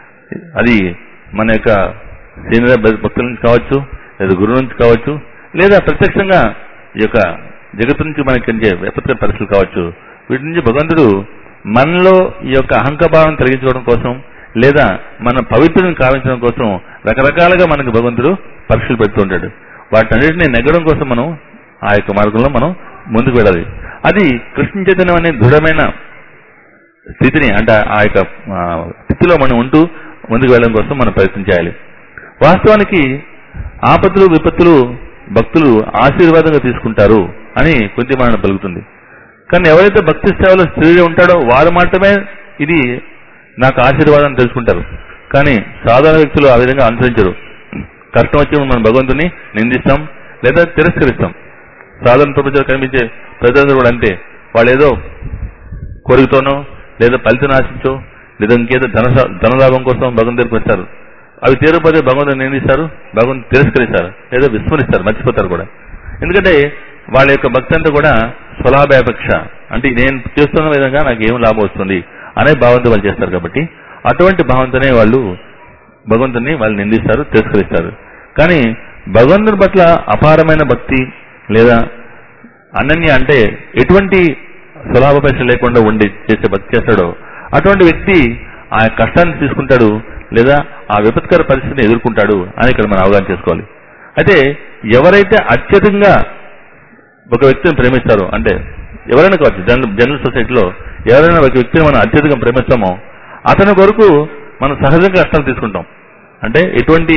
అది మన యొక్క సీనియర్ భక్తుల నుంచి కావచ్చు లేదా గురువు నుంచి కావచ్చు లేదా ప్రత్యక్షంగా ఈ యొక్క జగత్తు నుంచి మనకి కలిగే విపత్కర పరిస్థితులు కావచ్చు వీటి నుంచి భగవంతుడు మనలో ఈ యొక్క అహంకభావం తొలగించుకోవడం కోసం లేదా మన పవిత్రుని కావించడం కోసం రకరకాలుగా మనకు భగవంతుడు పరీక్షలు పెడుతూ ఉంటాడు వాటన్నిటిని నెగ్గడం కోసం మనం ఆ యొక్క మార్గంలో మనం ముందుకు వెళ్ళాలి అది కృష్ణ చైతన్యం అనే దృఢమైన స్థితిని అంటే ఆ యొక్క ఆ, స్థితిలో మనం ఉంటూ ముందుకు వెళ్ళడం కోసం మనం ప్రయత్నం చేయాలి వాస్తవానికి ఆపత్తులు విపత్తులు భక్తులు ఆశీర్వాదంగా తీసుకుంటారు అని కొద్ది మన పలుకుతుంది కానీ ఎవరైతే భక్తి సేవలో స్థిరగా ఉంటాడో వారు మాత్రమే ఇది నాకు ఆశీర్వాదం తెలుసుకుంటారు కానీ సాధారణ వ్యక్తులు ఆ విధంగా అనుసరించరు కష్టం వచ్చి మనం భగవంతుని నిందిస్తాం లేదా తిరస్కరిస్తాం సాధారణ ప్రపంచంలో కనిపించే ప్రజలందరూ కూడా అంతే వాళ్ళు ఏదో కోరికతోనో లేదా ఫలితం ఆశించో లేదా ఇంకేదో ధన ధనలాభం కోసం భగవంతు దగ్గరికి వస్తారు అవి తీరకపోతే భగవంతుని నిందిస్తారు భగవంతు తిరస్కరిస్తారు లేదా విస్మరిస్తారు మర్చిపోతారు కూడా ఎందుకంటే వాళ్ళ యొక్క భక్తి అంతా కూడా స్వలాభాపేక్ష అంటే నేను చేస్తున్న విధంగా నాకు ఏం లాభం వస్తుంది అనే భావంతో వాళ్ళు చేస్తారు కాబట్టి అటువంటి భావంతోనే వాళ్ళు భగవంతుని వాళ్ళు నిందిస్తారు తిరస్కరిస్తారు కానీ భగవంతుని పట్ల అపారమైన భక్తి లేదా అనన్య అంటే ఎటువంటి స్వలాభపేక్ష లేకుండా ఉండి చేసే భక్తి చేస్తాడో అటువంటి వ్యక్తి ఆ కష్టాన్ని తీసుకుంటాడు లేదా ఆ విపత్కర పరిస్థితిని ఎదుర్కొంటాడు అని ఇక్కడ మనం అవగాహన చేసుకోవాలి అయితే ఎవరైతే అత్యధికంగా ఒక వ్యక్తిని ప్రేమిస్తారో అంటే ఎవరైనా కావచ్చు జనరల్ జనరల్ సొసైటీలో ఎవరైనా ఒక వ్యక్తిని మనం అత్యధికంగా ప్రేమిస్తామో అతని కొరకు మనం సహజంగా కష్టాలు తీసుకుంటాం అంటే ఎటువంటి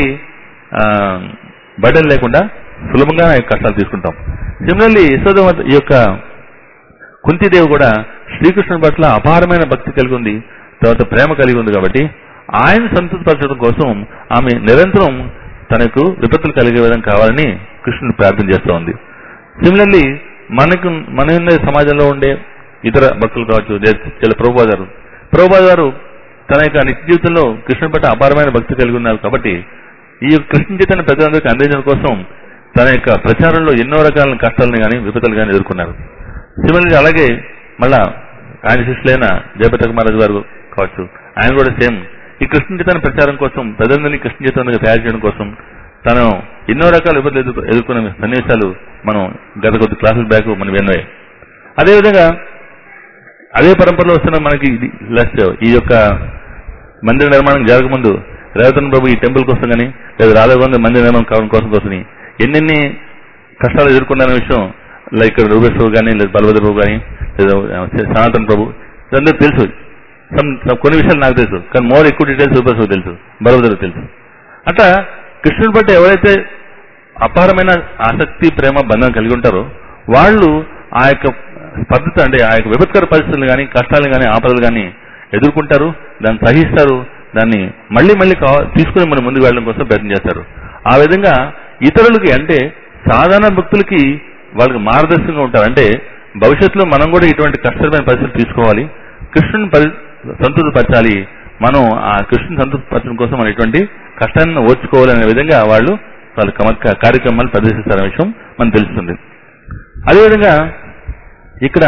బడల్ లేకుండా సులభంగా ఆ యొక్క కష్టాలు తీసుకుంటాం సిమిలర్లీ యశోద ఈ యొక్క కుంతిదేవి కూడా శ్రీకృష్ణుడి పట్ల అపారమైన భక్తి కలిగి ఉంది తర్వాత ప్రేమ కలిగి ఉంది కాబట్టి ఆయన సంతృప్తిపరచడం కోసం ఆమె నిరంతరం తనకు విపత్తులు కలిగే విధంగా కావాలని కృష్ణుడు ప్రార్థన చేస్తూ ఉంది సిమిలర్లీ మనకు మన ఉన్న సమాజంలో ఉండే ఇతర భక్తులు కావచ్చు చాలా ప్రభుబా గారు ప్రభుబా గారు తన యొక్క నిత్య జీవితంలో కృష్ణుడి పట్ల అపారమైన భక్తి కలిగి ఉన్నారు కాబట్టి ఈ యొక్క కృష్ణ చైతన్య ప్రజలందరికీ అందించడం కోసం తన యొక్క ప్రచారంలో ఎన్నో రకాల కష్టాలను కానీ విపత్తులు కానీ ఎదుర్కొన్నారు సిమిలర్లీ అలాగే మళ్ళా ఆయన శిష్యులైన జయపతి మహారాజు గారు కావచ్చు ఆయన కూడా సేమ్ ఈ కృష్ణ చైతన్య ప్రచారం కోసం ప్రజలందరినీ కృష్ణ చైతన్యంగా తయారు చేయడం కోసం తను ఎన్నో రకాల విపత్తులు ఎదుర్కొ ఎదుర్కొన్న సన్నివేశాలు మనం గత కొద్ది క్లాసుల బ్యాక్ మనం విన్నవే అదేవిధంగా అదే పరంపరలో వస్తున్న మనకి ఇది లాస్ట్ ఈ యొక్క మందిర నిర్మాణం జరగకముందు రేవతన్ ప్రభు ఈ టెంపుల్ కోసం కానీ లేదా రాధాగోవింద మందిర నిర్మాణం కావడం కోసం కోసం ఎన్నెన్ని కష్టాలు ఎదుర్కొన్న విషయం లైక్ రూపేష్ ప్రభు కానీ లేదా బలభద్ర ప్రభు కానీ లేదా సనాతన్ ప్రభు ఇదందరూ తెలుసు సమ్ సమ్ కొన్ని విషయాలు నాకు తెలుసు కానీ మోర్ ఎక్కువ డీటెయిల్స్ రూపేష్ ప్రభు తెలుసు బలభద్ర తెలుసు అట్లా కృష్ణుని బట్టి ఎవరైతే అపారమైన ఆసక్తి ప్రేమ బంధం కలిగి ఉంటారో వాళ్ళు ఆ యొక్క పద్ధతి అంటే ఆ యొక్క విపత్కర పరిస్థితులు కానీ కష్టాలు కానీ ఆపదలు కానీ ఎదుర్కొంటారు దాన్ని సహిస్తారు దాన్ని మళ్ళీ మళ్ళీ కావ తీసుకుని మనం ముందుకు వెళ్ళడం కోసం ప్రయత్నం చేస్తారు ఆ విధంగా ఇతరులకి అంటే సాధారణ భక్తులకి వాళ్ళకి మార్గదర్శకంగా ఉంటారు అంటే భవిష్యత్తులో మనం కూడా ఇటువంటి కష్టమైన పరిస్థితులు తీసుకోవాలి కృష్ణుని పరి సంతృప్తిపరచాలి మనం ఆ కృష్ణుని సంతృప్తిపరచడం కోసం మనం ఇటువంటి కష్టాన్ని ఓర్చుకోవాలనే విధంగా వాళ్ళు వాళ్ళ కమ- కార్యక్రమాలు ప్రదర్శిస్తారనే విషయం మనకు తెలుస్తుంది అదేవిధంగా ఇక్కడ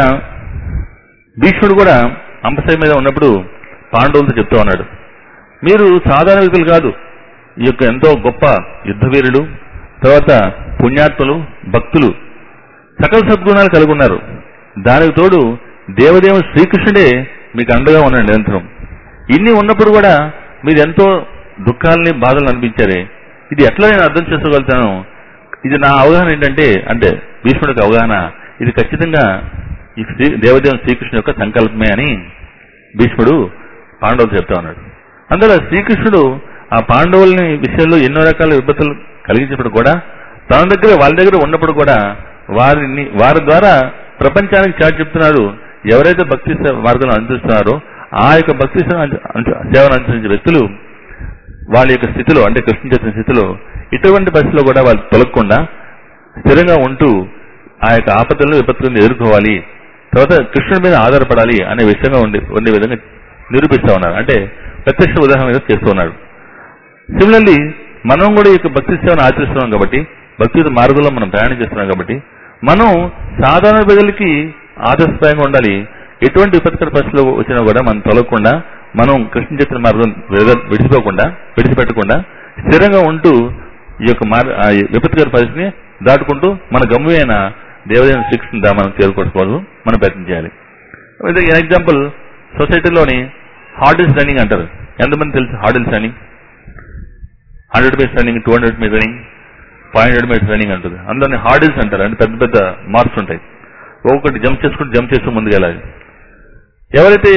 భీష్ముడు కూడా అంపశయ మీద ఉన్నప్పుడు పాండవులతో చెప్తూ ఉన్నాడు మీరు సాధారణ వ్యక్తులు కాదు ఈ యొక్క ఎంతో గొప్ప యుద్ధవీరులు తర్వాత పుణ్యాత్ములు భక్తులు సకల సద్గుణాలు కలిగి ఉన్నారు దానికి తోడు దేవదేవుడు శ్రీకృష్ణుడే మీకు అండగా ఉన్నాడు నిరంతరం ఇన్ని ఉన్నప్పుడు కూడా మీరు ఎంతో దుఃఖాలని బాధలను అనిపించారే ఇది ఎట్లా నేను అర్థం చేసుకోగలుగుతాను ఇది నా అవగాహన ఏంటంటే అంటే భీష్ముడికి అవగాహన ఇది ఖచ్చితంగా ఈ శ్రీ దేవదేవుని శ్రీకృష్ణుడు యొక్క సంకల్పమే అని భీష్ముడు పాండవులు చెప్తా ఉన్నాడు అందులో శ్రీకృష్ణుడు ఆ పాండవులని విషయంలో ఎన్నో రకాల విపత్తులు కలిగించినప్పుడు కూడా తన దగ్గర వాళ్ళ దగ్గర ఉన్నప్పుడు కూడా వారిని వారి ద్వారా ప్రపంచానికి చాటి చెప్తున్నాడు ఎవరైతే భక్తి సే- మార్గంలో అనుసరిస్తున్నారో ఆ యొక్క భక్తి సేవ అను- అను- సేవను అనుసరించే వ్యక్తులు వాళ్ళ యొక్క స్థితిలో అంటే కృష్ణ చేసిన స్థితిలో ఇటువంటి పరిస్థితిలో కూడా వాళ్ళు తొలగకుండా స్థిరంగా ఉంటూ ఆ యొక్క ఆపదలను విపత్తులను ఎదుర్కోవాలి తర్వాత కృష్ణుడి మీద ఆధారపడాలి అనే విషయంగా ఉండే ఉండే విధంగా నిరూపిస్తా ఉన్నారు అంటే ప్రత్యక్ష ఉదాహరణ మీద చేస్తూ ఉన్నాడు సిమిలర్లీ మనం కూడా ఈ యొక్క భక్తి సేవను ఆచరిస్తున్నాం కాబట్టి భక్తి మార్గంలో మనం ప్రయాణం చేస్తున్నాం కాబట్టి మనం సాధారణ ప్రజలకి ఆదర్శప్రాయంగా ఉండాలి ఎటువంటి విపత్కర పరిస్థితులు వచ్చినా కూడా మనం తొలగకుండా మనం కృష్ణ చైతన్య మార్గం విడ- విడిచిపోకుండా విడిచిపెట్టకుండా స్థిరంగా ఉంటూ ఈ యొక్క మార్ ఆ విపత్కర పరిస్థితిని దాటుకుంటూ మన గమ్యమైన దేవదేవుని శిక్షణ మనం చేరుకోవడం మనం ప్రయత్నం చేయాలి ఎగ్జాంపుల్ సొసైటీలోని హార్డిల్స్ రన్నింగ్ అంటారు ఎంతమంది తెలుసు hurdles running hundred metres running two hundred metre running five hundred metres running అంటుంది అందులోని హార్డిల్స్ అంటారు అంటే పెద్ద పెద్ద మార్క్స్ ఉంటాయి ఒక్కొక్కటి జంప్ చేసుకుంటూ జంప్ చేస్తూ ముందుకు వెళ్ళాలి ఎవరైతే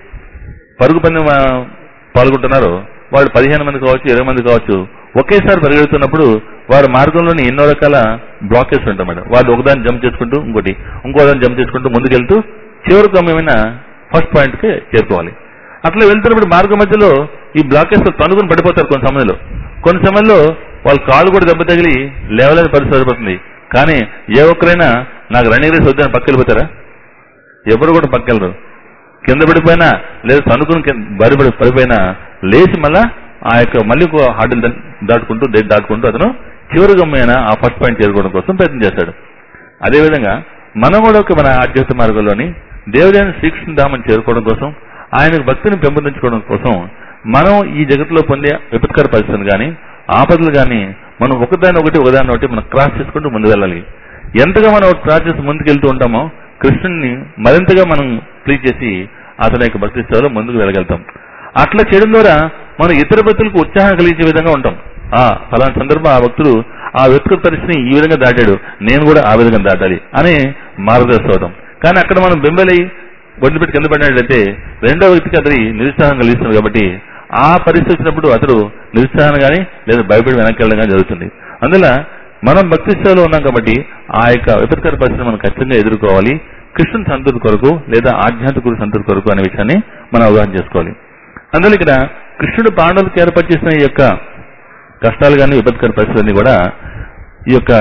పరుగు పందెం ఆ, పాల్గొంటున్నారో వాళ్ళు పదిహేను మంది కావచ్చు ఇరవై మంది కావచ్చు ఒకేసారి పరిగెడుతున్నప్పుడు వారి మార్గంలోని ఎన్నో రకాల బ్లాకేజ్ ఉంటాయి మేడం వాళ్ళు ఒకదాన్ని జంప్ చేసుకుంటూ ఇంకోటి ఇంకో దాన్ని జంప్ చేసుకుంటూ ముందుకెళ్తూ చివరి గమ్యమైన ఫస్ట్ పాయింట్ కి చేరుకోవాలి అట్లా వెళ్తున్నప్పుడు మార్గం మధ్యలో ఈ బ్లాకేజ్ తనుకుని పడిపోతారు కొన్ని సమయంలో కొన్ని సమయంలో వాళ్ళ కాలు కూడా దెబ్బ తగిలి లేవలేని పరిస్థితి సరిపోతుంది కానీ ఏ ఒక్కరైనా నాకు రన్నింగ్ రేస్ వద్దని పక్క వెళ్ళిపోతారా ఎవరు కూడా పక్కెళ్ళరు కింద పడిపోయినా లేదా తనుకుని కింద బరిపడి పడిపోయినా లేచి మళ్ళా ఆ యొక్క మళ్ళీ ఇంకో హార్డిల్ దాటుకుంటూ దే- దాటుకుంటూ అతను చివరి గమ్మైన ఆ ఫస్ట్ పాయింట్ చేరుకోవడం కోసం ప్రయత్నం చేస్తాడు అదేవిధంగా మనం కూడా ఒక మన ఆధ్యాత్మిక మార్గంలోని దేవుడైన శ్రీకృష్ణ ధామని చేరుకోవడం కోసం ఆయన భక్తిని పెంపొందించుకోవడం కోసం మనం ఈ జగత్తులో పొందే విపత్కర పరిస్థితులు కానీ ఆపదలు కానీ మనం ఒకదాని ఒకటి ఒకదాని ఒకటి మనం క్రాస్ చేసుకుంటూ ముందు వెళ్ళాలి ఎంతగా మనం క్రాస్ చేసి ముందుకెళ్తూ ఉంటామో కృష్ణుని మరింతగా మనం ప్లీజ్ చేసి అతని యొక్క భక్తి సేవలో ముందుకు వెళ్ళగలుగుతాం అట్లా చేయడం ద్వారా మనం ఇతర భక్తులకు ఉత్సాహం కలిగించే విధంగా ఉంటాం ఆ ఫలానా సందర్భం ఆ భక్తుడు ఆ వ్యక్తిగత పరిస్థితిని ఈ విధంగా దాటాడు నేను కూడా ఆ విధంగా దాటాలి అని మార్గదర్శనం అవుతాం కానీ అక్కడ మనం బెంబలై వదిలిపెట్టి కింద పడినట్లయితే రెండో వ్యక్తికి అతని నిరుత్సాహం కలిగిస్తుంది కాబట్టి ఆ పరిస్థితి వచ్చినప్పుడు అతడు నిరుత్సాహం కానీ లేదా భయపడి వెనక్కి వెళ్ళడం కానీ జరుగుతుంది అందువల్ల మనం భక్తి సేవలో ఉన్నాం కాబట్టి ఆ యొక్క విపత్కర పరిస్థితిని మనం ఖచ్చితంగా ఎదుర్కోవాలి కృష్ణుని సంతృప్తి కొరకు లేదా ఆధ్యాత్మిక సంతృప్తి కొరకు అనే విషయాన్ని మనం అవగాహన చేసుకోవాలి అందువల్ల ఇక్కడ కృష్ణుడు పాండవులకు ఏర్పరిచేసిన ఈ యొక్క కష్టాలు కానీ విపత్కర పరిస్థితులన్నీ కూడా ఈ యొక్క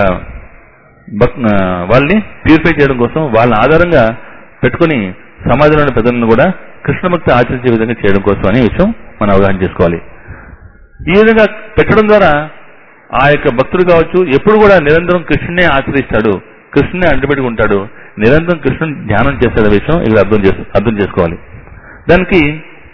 భక్- ఆ, వాళ్ళని ప్యూరిఫై చేయడం కోసం వాళ్ళని ఆధారంగా పెట్టుకుని సమాజంలోని పెద్దలను కూడా కృష్ణ భక్తి ఆచరించే విధంగా చేయడం కోసం అనే విషయం మనం అవగాహన చేసుకోవాలి ఈ విధంగా పెట్టడం ద్వారా ఆ యొక్క భక్తుడు కావచ్చు ఎప్పుడు కూడా నిరంతరం కృష్ణునే ఆశ్రయిస్తాడు కృష్ణునే అంటుపెట్టుకు ఉంటాడు నిరంతరం కృష్ణుని ధ్యానం చేస్తాడు విషయం ఇక్కడ అర్థం చేసు అర్థం చేసుకోవాలి దానికి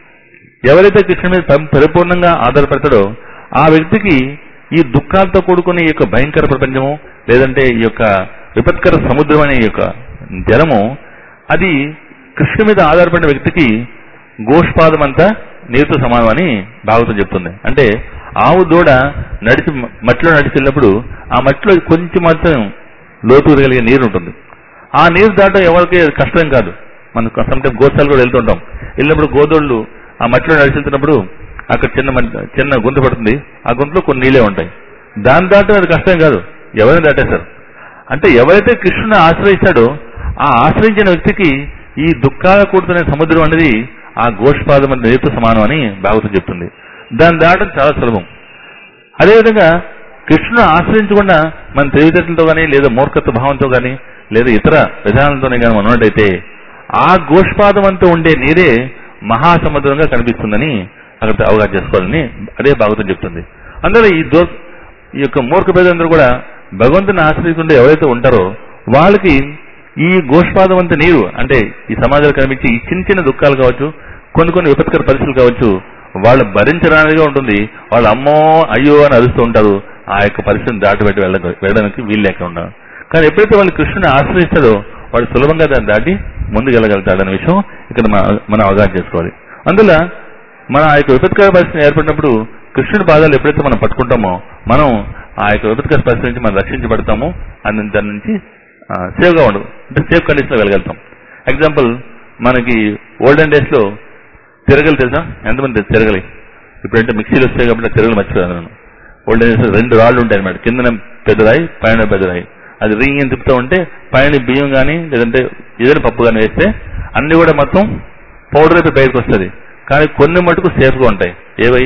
ఎవరైతే కృష్ణుని మీద పరి- పరిపూర్ణంగా ఆధారపడతాడో ఆ వ్యక్తికి ఈ దుఃఖాలతో కూడుకునే ఈ యొక్క భయంకర ప్రపంచము లేదంటే ఈ యొక్క విపత్కర సముద్రం అనే ఈ యొక్క జలము అది కృష్ణ మీద ఆధారపడిన వ్యక్తికి గోష్పాదం అంతా నీరుతో సమానం అని భాగవతం చెప్తుంది అంటే ఆవు దూడ నడిచి మ- మట్టిలో నడిచి వెళ్ళినప్పుడు ఆ మట్టిలో కొంచెం మాత్రం లోతు కలిగే నీరు ఉంటుంది ఆ నీరు దాటం ఎవరికి కష్టం కాదు మనం సమ్టైమ్ గోశాలు కూడా వెళ్తుంటాం వెళ్ళినప్పుడు గోదోళ్ళు ఆ మట్టిలో నడిచి వెళ్తున్నప్పుడు అక్కడ చిన్న మట్- చిన్న గుంత పడుతుంది ఆ గుంతలో కొన్ని నీళ్ళే ఉంటాయి దాన్ని దాటం అది కష్టం కాదు ఎవరైనా దాటేశారు అంటే ఎవరైతే కృష్ణుని ఆశ్రయిస్తాడో ఆ ఆశ్రయించిన వ్యక్తికి ఈ దుఃఖాల కూడుతున్న సముద్రం అనేది ఆ గోష్పాదం అనే నీరుతో సమానం అని భాగవతం చెప్తుంది దాన్ని దాటం చాలా సులభం అదేవిధంగా కృష్ణుని ఆశ్రయించకుండా మన తెలివితేటలతో కానీ లేదా మూర్ఖత్వ భావంతో కానీ లేదా ఇతర విధానాలతోనే కానీ మనం ఉన్నట్టయితే ఆ గోష్పాదం అంతా ఉండే నీరే మహాసముద్రంగా కనిపిస్తుందని అక్కడ అవగాహన చేసుకోవాలని అదే భాగవతం చెప్తుంది అందులో ఈ దో ఈ యొక్క మూర్ఖ పేదందరూ కూడా భగవంతుని ఆశ్రయిస్తుండే ఎవరైతే ఉంటారో వాళ్ళకి ఈ గోష్పాదం అంత నీరు అంటే ఈ సమాజంలో కనిపించే ఈ చిన్న చిన్న దుఃఖాలు కావచ్చు కొన్ని కొన్ని విపత్కర పరిస్థితులు కావచ్చు వాళ్ళు భరించడానికిగా ఉంటుంది వాళ్ళు అమ్మో అయ్యో అని అరుస్తూ ఉంటారు ఆ యొక్క పరిస్థితిని దాటిపెట్టి వెళ్ళ వెళ్ళడానికి వీలు లేక ఉంటారు కానీ ఎప్పుడైతే వాళ్ళు కృష్ణుని ఆశ్రయిస్తాడో వాడు సులభంగా దాన్ని దాటి ముందుకు వెళ్ళగలుగుతాడనే విషయం ఇక్కడ మన- మనం అవగాహన చేసుకోవాలి అందులో మన ఆ యొక్క విపత్కర పరిస్థితి ఏర్పడినప్పుడు కృష్ణుడి పాదాలు ఎప్పుడైతే మనం పట్టుకుంటామో మనం ఆ యొక్క విపత్కర పరిస్థితి నుంచి మనం రక్షించబడతాము అని దాని నుంచి సేఫ్గా ఉండదు అంటే సేఫ్ కండిషన్ లో వెళ్ళగలుగుతాం ఎగ్జాంపుల్ మనకి ఓల్డెన్ డేస్ లో తిరగలు తెలుసా ఎంతమంది తెలుసు తిరగలి ఇప్పుడంటే మిక్సీలు వస్తాయి కాబట్టి తిరగలు మర్చిపోయాను నేను ఓల్డెన్ డేస్ రెండు రాళ్ళు ఉంటాయి అన్నమాట కిందన పెద్ద రాయి పైన పెద్ద రాయి అది రింగ్ అని తిప్పుతూ ఉంటే పైన బియ్యం కానీ లేదంటే ఏదైనా పప్పు కానీ వేస్తే అన్ని కూడా మొత్తం పౌడర్ అయితే బయటకు వస్తుంది కానీ కొన్ని మటుకు సేఫ్ గా ఉంటాయి ఏవై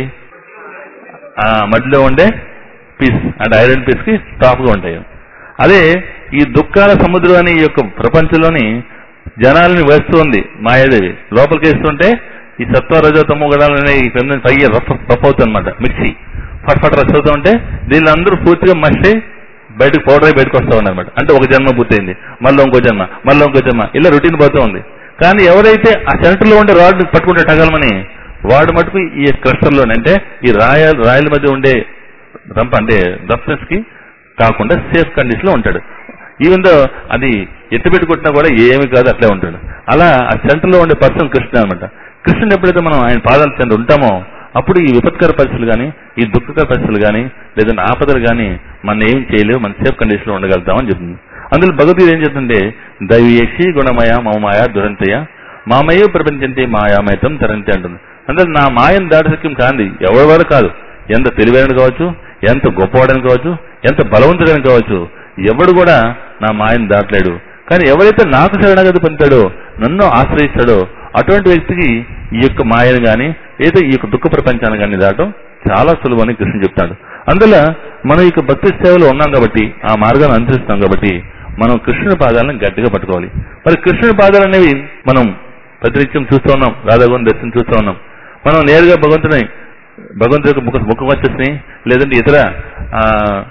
ఆ మధ్యలో ఉండే పీస్ అంటే ఐరన్ పీస్ కి టాప్ గా ఉంటాయి అదే ఈ దుఃఖాల సముద్రం అనే ఈ యొక్క ప్రపంచంలోని జనాలని వేస్తుంది మాయాదేవి లోపలికి వేస్తుంటే ఈ సత్వ రజోతమో గడాలనే ఈ కింద పైకి రఫ్ రఫ్ అవుతుంది అనమాట మిక్సీ ఫట్ ఫట్ రఫ్ అవుతూ ఉంటే దీనిలో అందరూ పూర్తిగా మట్టి బయటకు పౌడర్ అయి బయటకు వస్తా అనమాట అంటే ఒక జన్మ పూర్తయింది మళ్ళీ ఇంకో జన్మ మళ్ళీ ఇంకో జన్మ ఇలా రొటీన్ పోతూ ఉంది కానీ ఎవరైతే ఆ సెంటర్ లో ఉండే రాడ్ పట్టుకుంటే టగలమని వాడు మటుకు ఈ క్రస్టర్ లోనే అంటే ఈ రాయ రాయల మధ్య ఉండే రంప అంటే రఫ్నెస్ కి కాకుండా సేఫ్ కండిషన్ లో ఉంటాడు ఈవెన్ దో అది ఎత్తి పెట్టుకుంటున్నా కూడా ఏమి కాదు అట్లే ఉంటాడు అలా ఆ సెంటర్ లో ఉండే పర్సన్ కృష్ణ అనమాట కృష్ణుని ఎప్పుడైతే మనం ఆయన పాదాల చెంత ఉంటామో అప్పుడు ఈ విపత్కర పరిస్థితులు కానీ ఈ దుఃఖకర పరిస్థితులు కానీ లేదంటే ఆపదలు కానీ మనం ఏం చేయలేవు మన సేఫ్ కండిషన్ లో ఉండగలుగుతామని చెప్తుంది అందులో భగవద్గీత ఏం చెప్తుంటే దైవీయక్షి గుణమయ మమమాయ దురంతయ మామయ్య ప్రపంచంతే మాయామయతం తరంతి అంటుంది అందులో నా మాయను దాటసక్యం కాంది ఎవరి వల్ల కాదు ఎంత తెలివైన కావచ్చు ఎంత గొప్పవాడని కావచ్చు ఎంత బలవంతుడని కావచ్చు ఎవడు కూడా నా మాయను దాటలేడు కానీ ఎవరైతే నాకు శరణాగతి పొందుతాడో నన్ను ఆశ్రయిస్తాడో అటువంటి వ్యక్తికి ఈ యొక్క మాయను గాని ఏదో ఈ యొక్క దుఃఖ ప్రపంచాన్ని కానీ దాటం చాలా సులభమని కృష్ణుడు చెప్తాడు అందువల్ల మనం ఇక భక్తి సేవలో ఉన్నాం కాబట్టి ఆ మార్గాన్ని అనుసరిస్తాం కాబట్టి మనం కృష్ణుని పాదాలను గట్టిగా పట్టుకోవాలి మరి కృష్ణుని పాదాలు అనేవి మనం ప్రతినిత్యం చూస్తూ ఉన్నాం రాధాగోని దర్శనం చూస్తూ ఉన్నాం మనం నేరుగా భగవంతుని భగవంతుడి యొక్క ముఖ ముఖ వచ్చేసి లేదంటే ఇతర ఆ,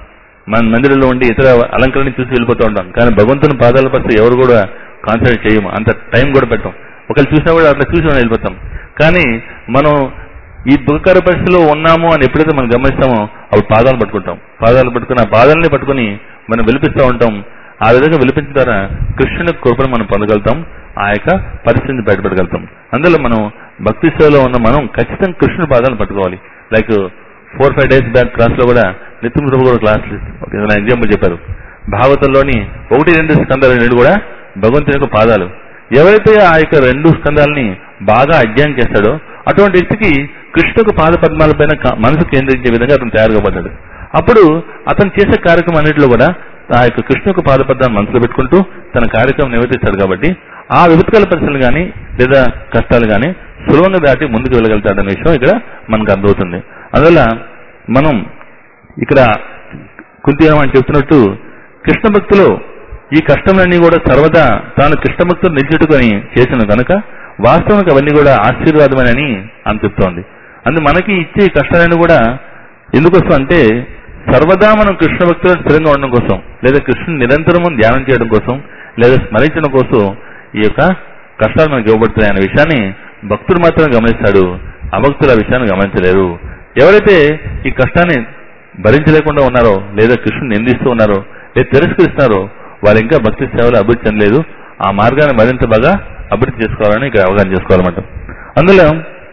మన మందిరంలో ఉండి ఇతర అలంకరణ చూసి వెళ్ళిపోతూ ఉంటాం కానీ భగవంతుని పాదాల పట్ల ఎవరు కూడా కాన్సన్ట్రేట్ చేయము అంత టైం కూడా పెట్టం ఒకళ్ళు చూసినా కూడా అట్లా చూసి మనం వెళ్ళిపోతాం కానీ మనం ఈ దుఃఖకర పరిస్థితిలో ఉన్నాము అని ఎప్పుడైతే మనం గమనిస్తామో అప్పుడు పాదాలు పట్టుకుంటాం పాదాలు పట్టుకుని ఆ పాదాలని పట్టుకుని మనం విలిపిస్తూ ఉంటాం ఆ విధంగా విలిపించిన ద్వారా కృష్ణుని కృపను మనం పొందగలుగుతాం ఆ యొక్క పరిస్థితిని బయటపడగలుగుతాం అందులో మనం భక్తి సేవలో ఉన్న మనం ఖచ్చితంగా కృష్ణుని పాదాలను పట్టుకోవాలి like four five days back class లో కూడా నిత్యం ప్రభు కూడా క్లాస్ ఎగ్జాంపుల్ చెప్పారు భాగవతంలోని ఒకటి రెండు స్కందాలు రెండు కూడా భగవంతుని యొక్క పాదాలు ఎవరైతే ఆ యొక్క రెండు స్కందాలని బాగా అధ్యయనం చేస్తాడో అటువంటి వ్యక్తికి కృష్ణుకు పాద పద్మాలపైన క- మనసు కేంద్రించే విధంగా అతను తయారుగా పడ్డాడు అప్పుడు అతను చేసే కార్యక్రమం అన్నింటిలో కూడా ఆ యొక్క కృష్ణుకు పాదపద్మాన్ని మనసులో పెట్టుకుంటూ తన కార్యక్రమం నిర్వర్తిస్తాడు కాబట్టి ఆ విపత్కల పరిస్థితులు కానీ లేదా కష్టాలు కానీ సులభంగా దాటి ముందుకు వెళ్ళగలుగుతాడనే విషయం ఇక్కడ మనకు అర్థమవుతుంది అందువల్ల మనం ఇక్కడ కుంతిరామని చెప్తున్నట్టు కృష్ణ భక్తులు ఈ కష్టములన్నీ కూడా సర్వదా తాను కృష్ణ భక్తులు నిల్చుట్టుకొని చేసిన కనుక వాస్తవానికి అవన్నీ కూడా ఆశీర్వాదమని అని చెప్తోంది అందు మనకి ఇచ్చే ఈ కష్టాలన్నీ కూడా ఎందుకోసం అంటే సర్వదా మనం కృష్ణ భక్తులు స్థిరంగా ఉండడం కోసం లేదా కృష్ణుని నిరంతరము ధ్యానం చేయడం కోసం లేదా స్మరించడం కోసం ఈ యొక్క కష్టాలు మనకి ఇవ్వబడుతున్నాయి అనే విషయాన్ని భక్తుడు మాత్రమే గమనిస్తాడు అభక్తులు ఆ విషయాన్ని గమనించలేరు ఎవరైతే ఈ కష్టాన్ని భరించలేకుండా ఉన్నారో లేదా కృష్ణుని నిందిస్తూ ఉన్నారో లేదా తిరస్కరిస్తున్నారో వారు ఇంకా భక్తి సేవలు అభివృద్ధి చెందలేదు ఆ మార్గాన్ని మరింత బాగా అభివృద్ధి చేసుకోవాలని ఇక్కడ అవగాహన చేసుకోవాలన్నమాట అందులో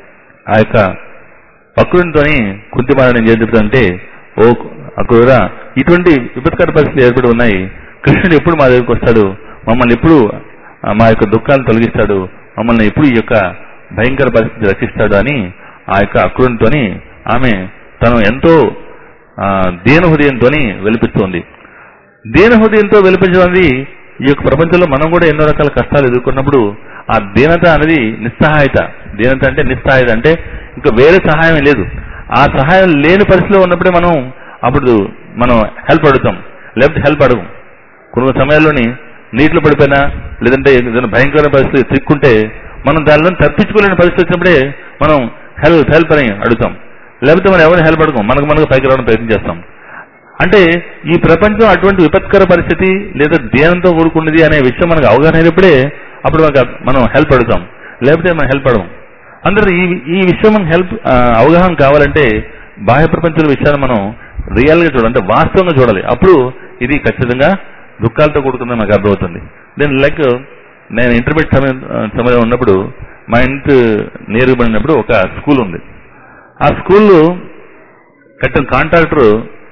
ఆ యొక్క పక్కుడితోని కుంతిమాలని ఏం చెప్తుందంటే ఓ అక్కురా ఇటువంటి విపత్కర పరిస్థితులు ఏర్పడి ఉన్నాయి కృష్ణుడు ఎప్పుడు మా దగ్గరికి వస్తాడు మమ్మల్ని ఎప్పుడు ఆ, మా యొక్క దుఃఖాలను తొలగిస్తాడు మమ్మల్ని ఎప్పుడు ఈ యొక్క భయంకర పరిస్థితి రక్షిస్తాడు అని ఆ యొక్క అక్కుడితోని ఆమె తను ఎంతో ఆ, దీన హృదయంతో వెలిపిస్తోంది దీన హృదయంతో వెలిపించడానికి ఈ యొక్క ప్రపంచంలో మనం కూడా ఎన్నో రకాల కష్టాలు ఎదుర్కొన్నప్పుడు ఆ దీనత అనేది నిస్సహాయత దీనత అంటే నిస్సహాయత అంటే ఇంకా వేరే సహాయం లేదు ఆ సహాయం లేని పరిస్థితిలో ఉన్నప్పుడే మనం అప్పుడు మనం హెల్ప్ అడుగుతాం లేకపోతే హెల్ప్ అడగం కొన్ని సమయాల్లోని నీటిలో పడిపోయినా లేదంటే ఏదైనా భయంకరమైన పరిస్థితి చిక్కుంటే మనం దానిలో తప్పించుకోలేని పరిస్థితి వచ్చినప్పుడే మనం హెల్ప్ హెల్ప్ అని అడుగుతాం లేకపోతే మనం ఎవరిని హెల్ప్ అడగం మనకు మనకు పైకి రావడం ప్రయత్నం చేస్తాం అంటే ఈ ప్రపంచం అటువంటి విపత్కర పరిస్థితి లేదా దేనంతో కూడుకున్నది అనే విషయం మనకు అవగాహన అయినప్పుడే అప్పుడు మనకు మనం హెల్ప్ అడుగుతాం లేకపోతే మనం హెల్ప్ అడగం అందరూ ఈ ఈ విషయం మనకు హెల్ప్ అవగాహన కావాలంటే బాహ్య ప్రపంచంలో విషయాన్ని మనం రియల్ గా చూడాలి అంటే వాస్తవంగా చూడాలి అప్పుడు ఇది ఖచ్చితంగా దుఃఖాలతో కూడుకుందని నాకు అర్థమవుతుంది దెన్ లైక్ నేను ఇంటర్మీడియట్ సమయం సమయంలో ఉన్నప్పుడు మా ఇంటి నేరుగా పడినప్పుడు ఒక స్కూల్ ఉంది ఆ స్కూల్లో కట్టిన కాంట్రాక్టర్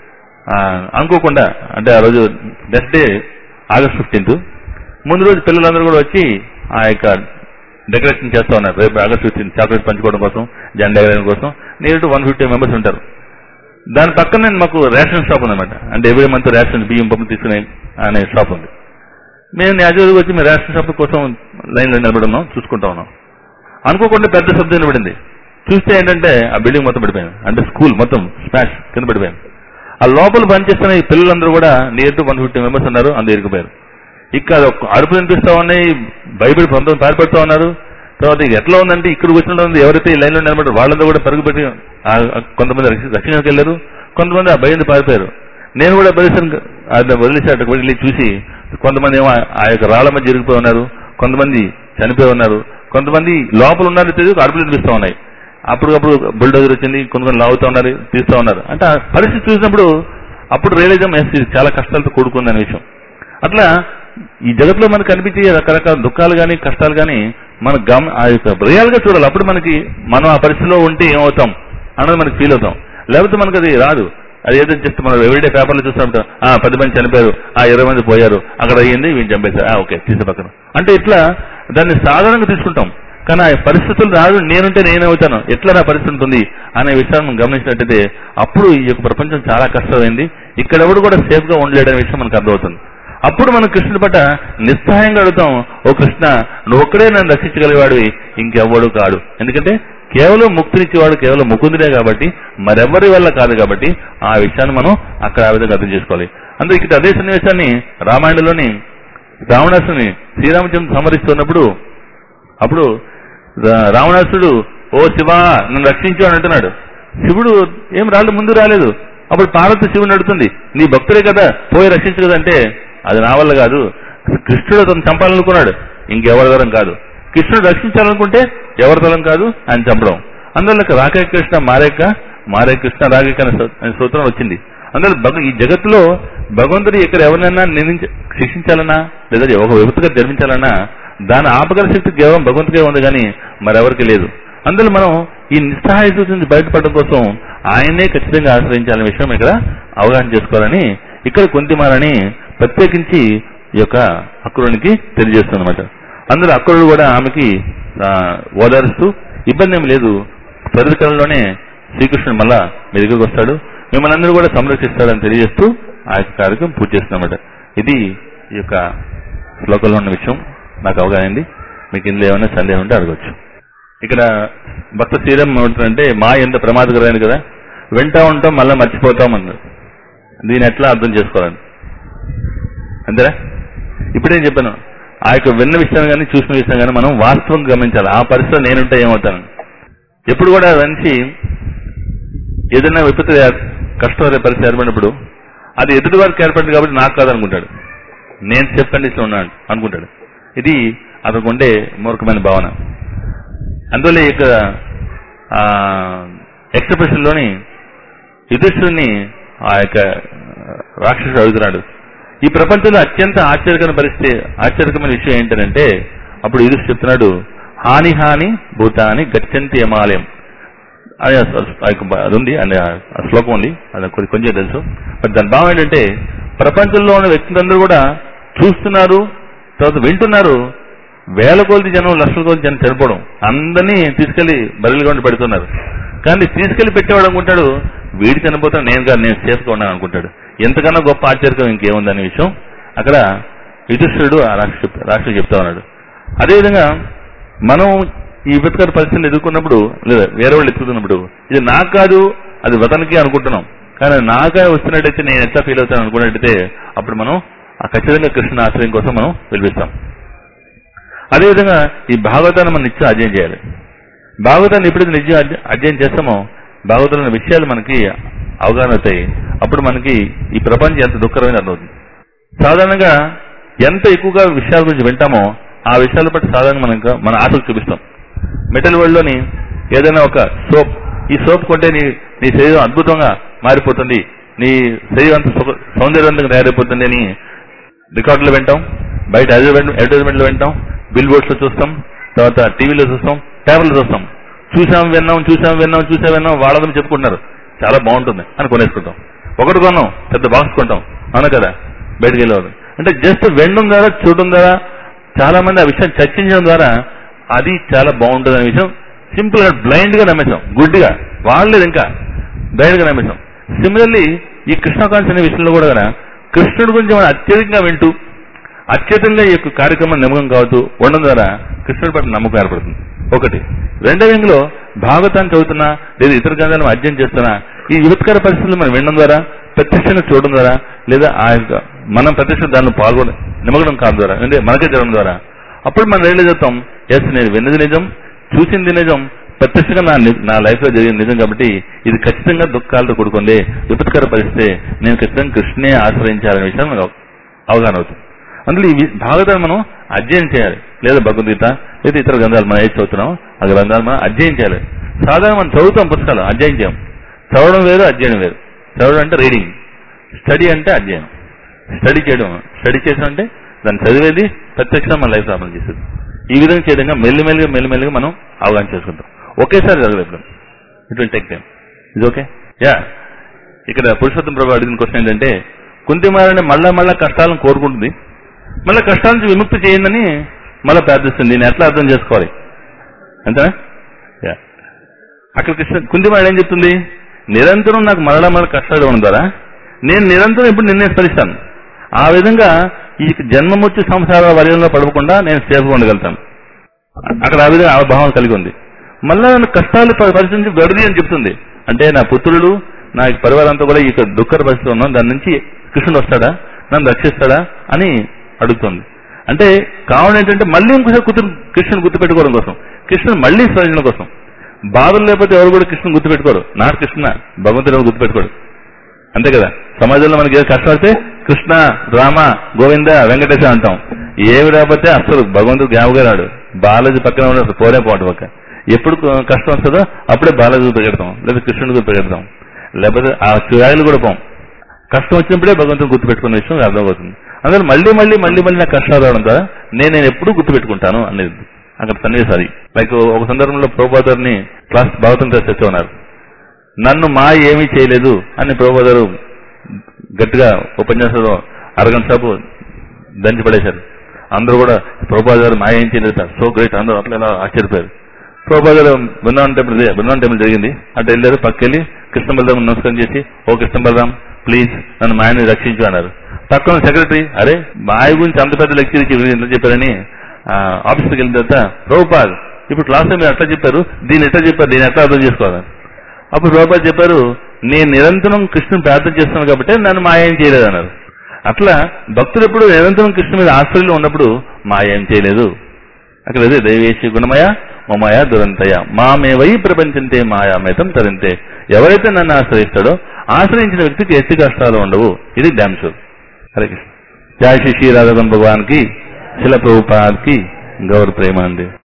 అనుకోకుండా అంటే ఆ రోజు నెక్స్ట్ డే ఆగస్ట్ ఫిఫ్టీన్త్ ముందు రోజు పిల్లలందరూ కూడా వచ్చి ఆ యొక్క డెకరేషన్ చేస్తా ఉన్నారు రేపు ఆగస్ట్ ఫిఫ్టీన్త్ చాక్లెట్ పంచుకోవడం కోసం జెండా ఎగరేయడం కోసం నేరు వన్ ఫిఫ్టీ మెంబర్స్ ఉంటారు దాని పక్కనే మాకు రేషన్ షాప్ ఉందన్నమాట అంటే ఎవ్రీ మంత్ రేషన్ బియ్యం పప్పు తీసుకునే అనే షాప్ ఉంది మేము యాజువల్గా వచ్చి మేము రేషన్ షాప్ కోసం లైన్లో నిలబడి ఉన్నాం చూసుకుంటా ఉన్నాం అనుకోకుండా పెద్ద శబ్దం వినబడింది చూస్తే ఏంటంటే ఆ బిల్డింగ్ మొత్తం పడిపోయింది అంటే స్కూల్ మొత్తం స్మాష్ కింద పడిపోయింది ఆ లోపల పనిచేస్తున్న ఈ పిల్లలందరూ కూడా near to one fifty members ఉన్నారు అందరు ఇరికిపోయారు ఇక్కడ ఒక అరుపు వినిపిస్తా ఉన్నాయి భయపడి పొందడం పారిపడుతూ ఉన్నారు తర్వాత ఇది ఎట్లా ఉందంటే ఇక్కడికి వచ్చిన వాళ్ళు ఎవరైతే ఈ లైన్లో నిలబడ్డారు వాళ్ళంతా కూడా పరుగుపెట్టి ఆ- ఆ కొంతమంది రక్ష- రక్షణకు వెళ్ళారు కొంతమంది ఆ భయంతో పారిపోయారు నేను కూడా పరిసరం అది వదిలేసి అక్కడికి వెళ్ళి చూసి కొంతమంది ఏమో ఆ- ఆ యొక్క రాళ్ల మధ్య ఇరిగిపోయి ఉన్నారు కొంతమంది చనిపోయి ఉన్నారు కొంతమంది లోపల ఉన్నారు తెలియదు అడుపులు వినిపిస్తూ ఉన్నాయి అప్పటికప్పుడు బుల్డోజర్ వచ్చింది కొన్ని కొన్ని లాగుతూ ఉన్నారు తీస్తూ ఉన్నారు అంటే ఆ పరిస్థితి చూసినప్పుడు అప్పుడు రియలైజం ఇది చాలా కష్టాలతో కూడుకుంది అనే విషయం అట్లా ఈ జగత్తులో మనకు కనిపించే రకరకాల దుఃఖాలు కానీ కష్టాలు కానీ మన గమ ఆ యొక్క రియల్ గా చూడాలి అప్పుడు మనకి మనం ఆ పరిస్థితిలో ఉంటే ఏమవుతాం అన్నది మనకి ఫీల్ అవుతాం లేకపోతే మనకు అది రాదు అది ఏదో జస్ట్ మనం ఎవ్రీడే పేపర్లో చూస్తుంటాం ఆ పది మంది చనిపోయారు ఆ ఇరవై మంది పోయారు అక్కడ అయ్యింది వీళ్ళు చంపేశారు ఆ ఓకే తీసే పక్కన అంటే ఇట్లా దాన్ని సాధారణంగా తీసుకుంటాం కానీ ఆ పరిస్థితులు రాదు నేనుంటే నేనవుతాను ఎట్లా నా పరిస్థితి ఉంటుంది అనే విషయాన్ని మనం గమనించినట్టయితే అప్పుడు ఈ యొక్క ప్రపంచం చాలా కష్టమైంది ఇక్కడ ఎవడు కూడా సేఫ్ గా ఉండలేడనే విషయం మనకు అర్థమవుతుంది అప్పుడు మనం కృష్ణుడి పట్ల నిస్సహాయంగా అడుగుతాం ఓ కృష్ణ నువ్వు ఒక్కడే నన్ను రక్షించగలిగేవాడివి ఇంకెవ్వడు కాడు ఎందుకంటే కేవలం ముక్తినిచ్చేవాడు కేవలం ముకుందుడే కాబట్టి మరెవరి వల్ల కాదు కాబట్టి ఆ విషయాన్ని మనం అక్కడ ఆ విధంగా అర్థం చేసుకోవాలి అందుకే ఇక్కడ అదే సన్నివేశాన్ని రామాయణంలోని రావణాసుని శ్రీరామచంద్ర సంహరిస్తున్నప్పుడు అప్పుడు రా- రావణాసుడు ఓ శివా నన్ను రక్షించు అని అంటున్నాడు శివుడు ఏం రాళ్ళు ముందు రాలేదు అప్పుడు పార్వతి శివుని అడుగుతుంది నీ భక్తుడే కదా పోయి రక్షించు కదా అంటే అది నా వల్ల కాదు కృష్ణుడు అతను చంపాలనుకున్నాడు ఇంకెవరి తరం కాదు కృష్ణుడు రక్షించాలనుకుంటే ఎవరి తరం కాదు ఆయన చంపడం అందువల్ల రాకే కృష్ణ మారేక మారే కృష్ణ రాకేక అనే సూ- అనే సూత్రం వచ్చింది అందువల్ల భగ ఈ జగత్తులో భగవంతుడు ఇక్కడ ఎవరినైనా నిర్మించ శిక్షించాలన్నా లేదా ఒక విపత్తుగా జన్మించాలన్నా దాని ఆపగల శక్తి కేవలం భగవంతుడే ఉంది కానీ మరెవరికి లేదు అందులో మనం ఈ నిస్సహాయ స్థితి నుంచి బయటపడడం కోసం ఆయన్నే ఖచ్చితంగా ఆశ్రయించాలనే విషయం ఇక్కడ అవగాహన చేసుకోవాలని ఇక్కడ కొంతిమారని ప్రత్యేకించి ఈ యొక్క అక్రునికి తెలియజేస్తుందన్నమాట అందులో అక్రుడు కూడా ఆమెకి ఆ, ఓదారుస్తూ ఇబ్బంది ఏం లేదు ప్రతికరణలోనే శ్రీకృష్ణుడు మళ్ళా మీ దగ్గరకు వస్తాడు మిమ్మల్ని అందరూ కూడా సంరక్షిస్తాడని తెలియజేస్తూ ఆ యొక్క కార్యక్రమం పూర్తి చేస్తున్నమాట ఇది ఈ యొక్క శ్లోకంలో ఉన్న విషయం నాకు అవగాహన అయింది మీకు ఇందులో ఏమైనా సందేహం ఉంటే అడగచ్చు ఇక్కడ భక్త శ్రీరం ఏమంటారంటే మా ఎంత ప్రమాదకరమైనది కదా వింటా ఉంటాం మళ్ళీ మర్చిపోతాం అన్నారు దీన్ని ఎట్లా అర్థం చేసుకోవాలని అంతేనా ఇప్పుడేం చెప్పాను ఆ యొక్క విన్న విషయం కానీ చూసిన విషయం కానీ మనం వాస్తవంగా గమనించాలి ఆ పరిస్థితిలో నేనుంటే ఏమవుతాను ఎప్పుడు కూడా మనిషి ఏదైనా విపత్తు ఏర్- కష్టం అనే పరిస్థితి ఏర్పడినప్పుడు అది ఎదుటి వారికి ఏర్పడింది కాబట్టి నాకు కాదనుకుంటాడు నేను సేఫ్ కండిషన్ ఉన్నాను అనుకుంటాడు ఇది అతనికి ఉండే మూర్ఖమైన భావన అందువల్ల ఈ యొక్క ఎక్స్ప్రెషన్ లోని యుధిష్ఠుడిని ఆ యొక్క రాక్షసుడు అడుగుతున్నాడు ఈ ప్రపంచంలో అత్యంత ఆశ్చర్యకరమైన పరిస్థితి ఆశ్చర్యకరమైన విషయం ఏంటంటే అప్పుడు యుధిష్ఠుడు చెప్తున్నాడు హాని హాని భూతాని గచ్చంతి యమాలయం అది ఆ- ఆ యొక్క బ- అది ఉంది అని ఆ ఆ శ్లోకం ఉంది అది కొ- కొంచెం తెలుసు బట్ దాని భావం ఏంటంటే ప్రపంచంలో ఉన్న వ్యక్తులందరూ కూడా చూస్తున్నారు తర్వాత వింటున్నారు వేల కొలది జనం లక్షల కొలది జనం చనిపోవడం అందరినీ తీసుకెళ్లి బరిలుగా ఉండి పెడుతున్నారు కానీ తీసుకెళ్లి పెట్టేవాడు అనుకుంటాడు వీడి చనిపోతాడు నేను కాదు నేను సేఫ్గా ఉన్నాను అనుకుంటాడు ఎంతకన్నా గొప్ప ఆశ్చర్యం ఇంకేముంది అనే విషయం అక్కడ యుధిష్ఠుడు ఆ రాక్షసు రాక్షసు చెప్తా ఉన్నాడు అదేవిధంగా మనం ఈ విపత్కర పరిస్థితిని ఎదుర్కొన్నప్పుడు లేదా వేరే వాళ్ళు ఎత్తుకున్నప్పుడు ఇది నాకు కాదు అది వతనికి అనుకుంటున్నాం కానీ నాకే వస్తున్నట్టయితే నేను ఎట్లా ఫీల్ అవుతాను అనుకున్నట్టయితే అప్పుడు మనం ఆ ఖచ్చితంగా కృష్ణ ఆశ్రయం కోసం మనం పిలిపిస్తాం అదేవిధంగా ఈ భాగవతాన్ని మనం నిత్యం అధ్యయనం చేయాలి భాగవతాన్ని ఎప్పుడైతే నిత్యం అధ్య- అధ్యయనం చేస్తామో భాగవతంలో విషయాలు మనకి అవగాహన అవుతాయి అప్పుడు మనకి ఈ ప్రపంచం ఎంత దుఃఖరమైన అర్థమవుతుంది సాధారణంగా ఎంత ఎక్కువగా విషయాల గురించి వింటామో ఆ విషయాల పట్ల సాధారణంగా మనం ఇంకా మన ఆసక్తి చూపిస్తాం మెటల్ వరల్డ్ లోని ఏదైనా ఒక సోప్ ఈ సోప్ కొంటే నీ నీ శరీరం అద్భుతంగా మారిపోతుంది నీ శరీరం అంత సుఖ- సౌందర్యవంతంగా తయారైపోతుంది అని రికార్డులు వింటాం బయట అడ్వర్టైజ్మెంట్ లో వింటాం బిల్ బోర్డ్స్ లో చూస్తాం తర్వాత టీవీలో చూస్తాం పేపర్లో చూస్తాం చూసాం విన్నాం చూసాం విన్నాం చూసాం విన్నాం వాళ్ళని చెప్పుకుంటున్నారు చాలా బాగుంటుంది అని కొనేసుకుంటాం ఒకటి కొన్నాం పెద్ద బాక్స్ కొంటాం అవునా కదా బయటకు వెళ్ళేవారు అంటే జస్ట్ వినడం ద్వారా చూడడం ద్వారా చాలా మంది ఆ విషయం చర్చించడం ద్వారా అది చాలా బాగుంటుంది అనే విషయం సింపుల్ గా బ్లైండ్ గా నమ్మేశాం గుడ్డిగా వాళ్ళలేదు ఇంకా బ్లైండ్ గా నమ్మేశాం సిమిలర్లీ ఈ కృష్ణకాంక్ష అనే విషయంలో కూడా కదా కృష్ణుడి గురించి మనం అత్యధికంగా వింటూ అత్యధికంగా ఈ యొక్క కార్యక్రమం నమ్మకం కావచ్చు ఉండడం ద్వారా కృష్ణుడి పట్ల నమ్మకం ఏర్పడుతుంది ఒకటి రెండవ ఇందులో భాగవతాన్ని చదువుతున్నా లేదా ఇతర గ్రంథాలను అధ్యయనం చేస్తున్నా ఈ విపత్కర పరిస్థితులు మనం వినడం ద్వారా ప్రత్యక్షంగా చూడడం ద్వారా లేదా ఆ యొక్క మనం ప్రత్యక్ష దానిలో పాల్గొన నిమగడం కాదు ద్వారా అంటే మనకే జరగడం ద్వారా అప్పుడు మనం రియలైజ్ అవుతాం ఎస్ నేను విన్నది నిజం చూసింది నిజం ప్రత్యక్షంగా నా ని- నా లైఫ్ లో జరిగింది నిజం కాబట్టి ఇది ఖచ్చితంగా దుఃఖాలతో కూడుకుంది విపత్కర పరిస్థితి నేను ఖచ్చితంగా కృష్ణే ఆశ్రయించాలనే విషయం మనకు అవగాహన అవుతుంది అందులో ఈ వి- భాగవతాన్ని మనం అధ్యయనం చేయాలి లేదా భగవద్గీత లేదా ఇతర గ్రంథాలు మనం ఏది చదువుతున్నామో ఆ గ్రంథాలు మనం అధ్యయనం చేయాలి సాధారణ మనం చదువుతాం పుస్తకాలు అధ్యయనం చేయం చదవడం వేరు అధ్యయనం వేరు చదవడం అంటే రీడింగ్ స్టడీ అంటే అధ్యయనం స్టడీ చేయడం స్టడీ చేయడం అంటే దాన్ని చదివేది ప్రత్యక్షంగా మన లైఫ్ అమలు చేసేది ఈ విధంగా చేయడంగా మెల్లిమెల్లిగా మెల్లిమెల్లిగా మనం అవగాహన చేసుకుంటాం ఒకేసారి చదవలేదు ఇట్ విల్ టేక్ టైం ఇది ఓకే యా ఇక్కడ పురుషోత్తం ప్రభు అడిగిన క్వశ్చన్ ఏంటంటే కుంతిమారని మళ్ళా మళ్ళా కష్టాలను కోరుకుంటుంది మళ్ళీ కష్టాల నుంచి విముక్తి చేయండి మళ్ళీ ప్రార్థిస్తుంది నేను ఎట్లా అర్థం చేసుకోవాలి అంతేనా యా అక్కడ కృష్ణ కుంతిమాడు ఏం చెప్తుంది నిరంతరం నాకు మరల మరల కష్టాలు ఇవ్వడం ద్వారా నేను నిరంతరం ఇప్పుడు నిన్నే స్మరిస్తాను ఆ విధంగా ఈ జన్మముచ్చి సంసార వలయంలో పడకుండా నేను సేఫ్గా ఉండగలుగుతాను అక్కడ ఆ విధంగా ఆ భావం కలిగి ఉంది మళ్ళా నన్ను కష్టాలు ప- పరిస్థితి గడిది అని చెప్తుంది అంటే నా పుత్రుడు నా ఈ పరివారం అంతా కూడా ఈ యొక్క దుఃఖ పరిస్థితి ఉన్నాం దాని నుంచి కృష్ణుడు వస్తాడా నన్ను రక్షిస్తాడా అని అడుగుతుంది అంటే కావడం ఏంటంటే మళ్ళీ ఇంకోసారి కూతురు కృష్ణుని గుర్తుపెట్టుకోవడం కోసం కృష్ణుని మళ్ళీ స్మరించడం కోసం బాధలు లేకపోతే ఎవరు కూడా కృష్ణుని గుర్తుపెట్టుకోరు నా కృష్ణ భగవంతుడు ఎవరు గుర్తుపెట్టుకోడు అంతే కదా సమాజంలో మనకి ఏదో కష్టం వస్తే కృష్ణ రామ గోవింద వెంకటేశ అంటాం ఏమి రాకపోతే అసలు భగవంతుడు జ్ఞాపగా రాడు బాలాజీ పక్కన ఉన్న అసలు పోరే పోవడం పక్క ఎప్పుడు కష్టం వస్తుందో అప్పుడే బాలాజీ పెడతాం లేదా కృష్ణుడు పెడతాం లేకపోతే ఆ చిరాయిలు కూడా పోం కష్టం వచ్చినప్పుడే భగవంతుని గుర్తుపెట్టుకున్న విషయం అర్థమవుతుంది అందుకని మళ్ళీ మళ్ళీ మళ్ళీ మళ్ళీ నాకు కష్టాలు రావడం ద్వారా నేను నేను ఎప్పుడు గుర్తుపెట్టుకుంటాను అనేది అక్కడ సన్నివేశాలు లైక్ ఒక సందర్భంలో ప్రభుపాదర్ని క్లాస్ భాగవతం తెచ్చి ఉన్నారు నన్ను మా ఏమీ చేయలేదు అని ప్రభుపాదరు గట్టిగా ఉపన్యాసంలో అరగంట సేపు దంచి పడేశారు అందరూ కూడా ప్రభుపాదరు మా ఏం చేయలేదు సార్ సో గ్రేట్ అందరూ అట్లా ఇలా ఆశ్చర్యపోయారు ప్రభుపాదరు బృందావనం టెంపుల్ బృందావనం టెంపుల్ జరిగింది అంటే వెళ్ళారు పక్కెళ్ళి కృష్ణ బలరాం నమస్కారం చేసి ఓ కృష్ణ బలరాం ప్లీజ్ నన్ను మా ఆయన్ని రక్షించు అన్నారు పక్కన సెక్రటరీ అరే మా ఆయన గురించి అంత పెద్ద లెక్చర్ ఇచ్చి ఎంత చెప్పారని ఆ, ఆఫీస్కి వెళ్ళిన తర్వాత ప్రభుపాద్ ఇప్పుడు క్లాస్ మీరు అట్లా చెప్పారు దీన్ని ఎట్లా చెప్పారు దీన్ని ఎట్లా అర్థం చేసుకోవాలి అప్పుడు ప్రభుపాద్ చెప్పారు నేను నిరంతరం కృష్ణుని ప్రార్థన చేస్తున్నాను కాబట్టి నన్ను మాయ ఏం చేయలేదు అన్నారు అట్లా భక్తులు ఎప్పుడు నిరంతరం కృష్ణ మీద ఆశ్రయంలో ఉన్నప్పుడు మాయ ఏం చేయలేదు అక్కడ అదే దైవేశి గుణమయ మమయ దురంతయ మామేవై ప్రపంచంతే మాయామేతం తరంతే ఎవరైతే నన్ను ఆశ్రయిస్తాడో ఆశ్రయించిన వ్యక్తికి ఎట్టి కష్టాలు ఉండవు ఇది డ్యామ్ షూర్ హరే కృష్ణ జయ శ్రీ శ్రీ రాఘవన్ భగవాన్ కి శిల ప్రభుపాద్ కి గౌర ప్రేమాంది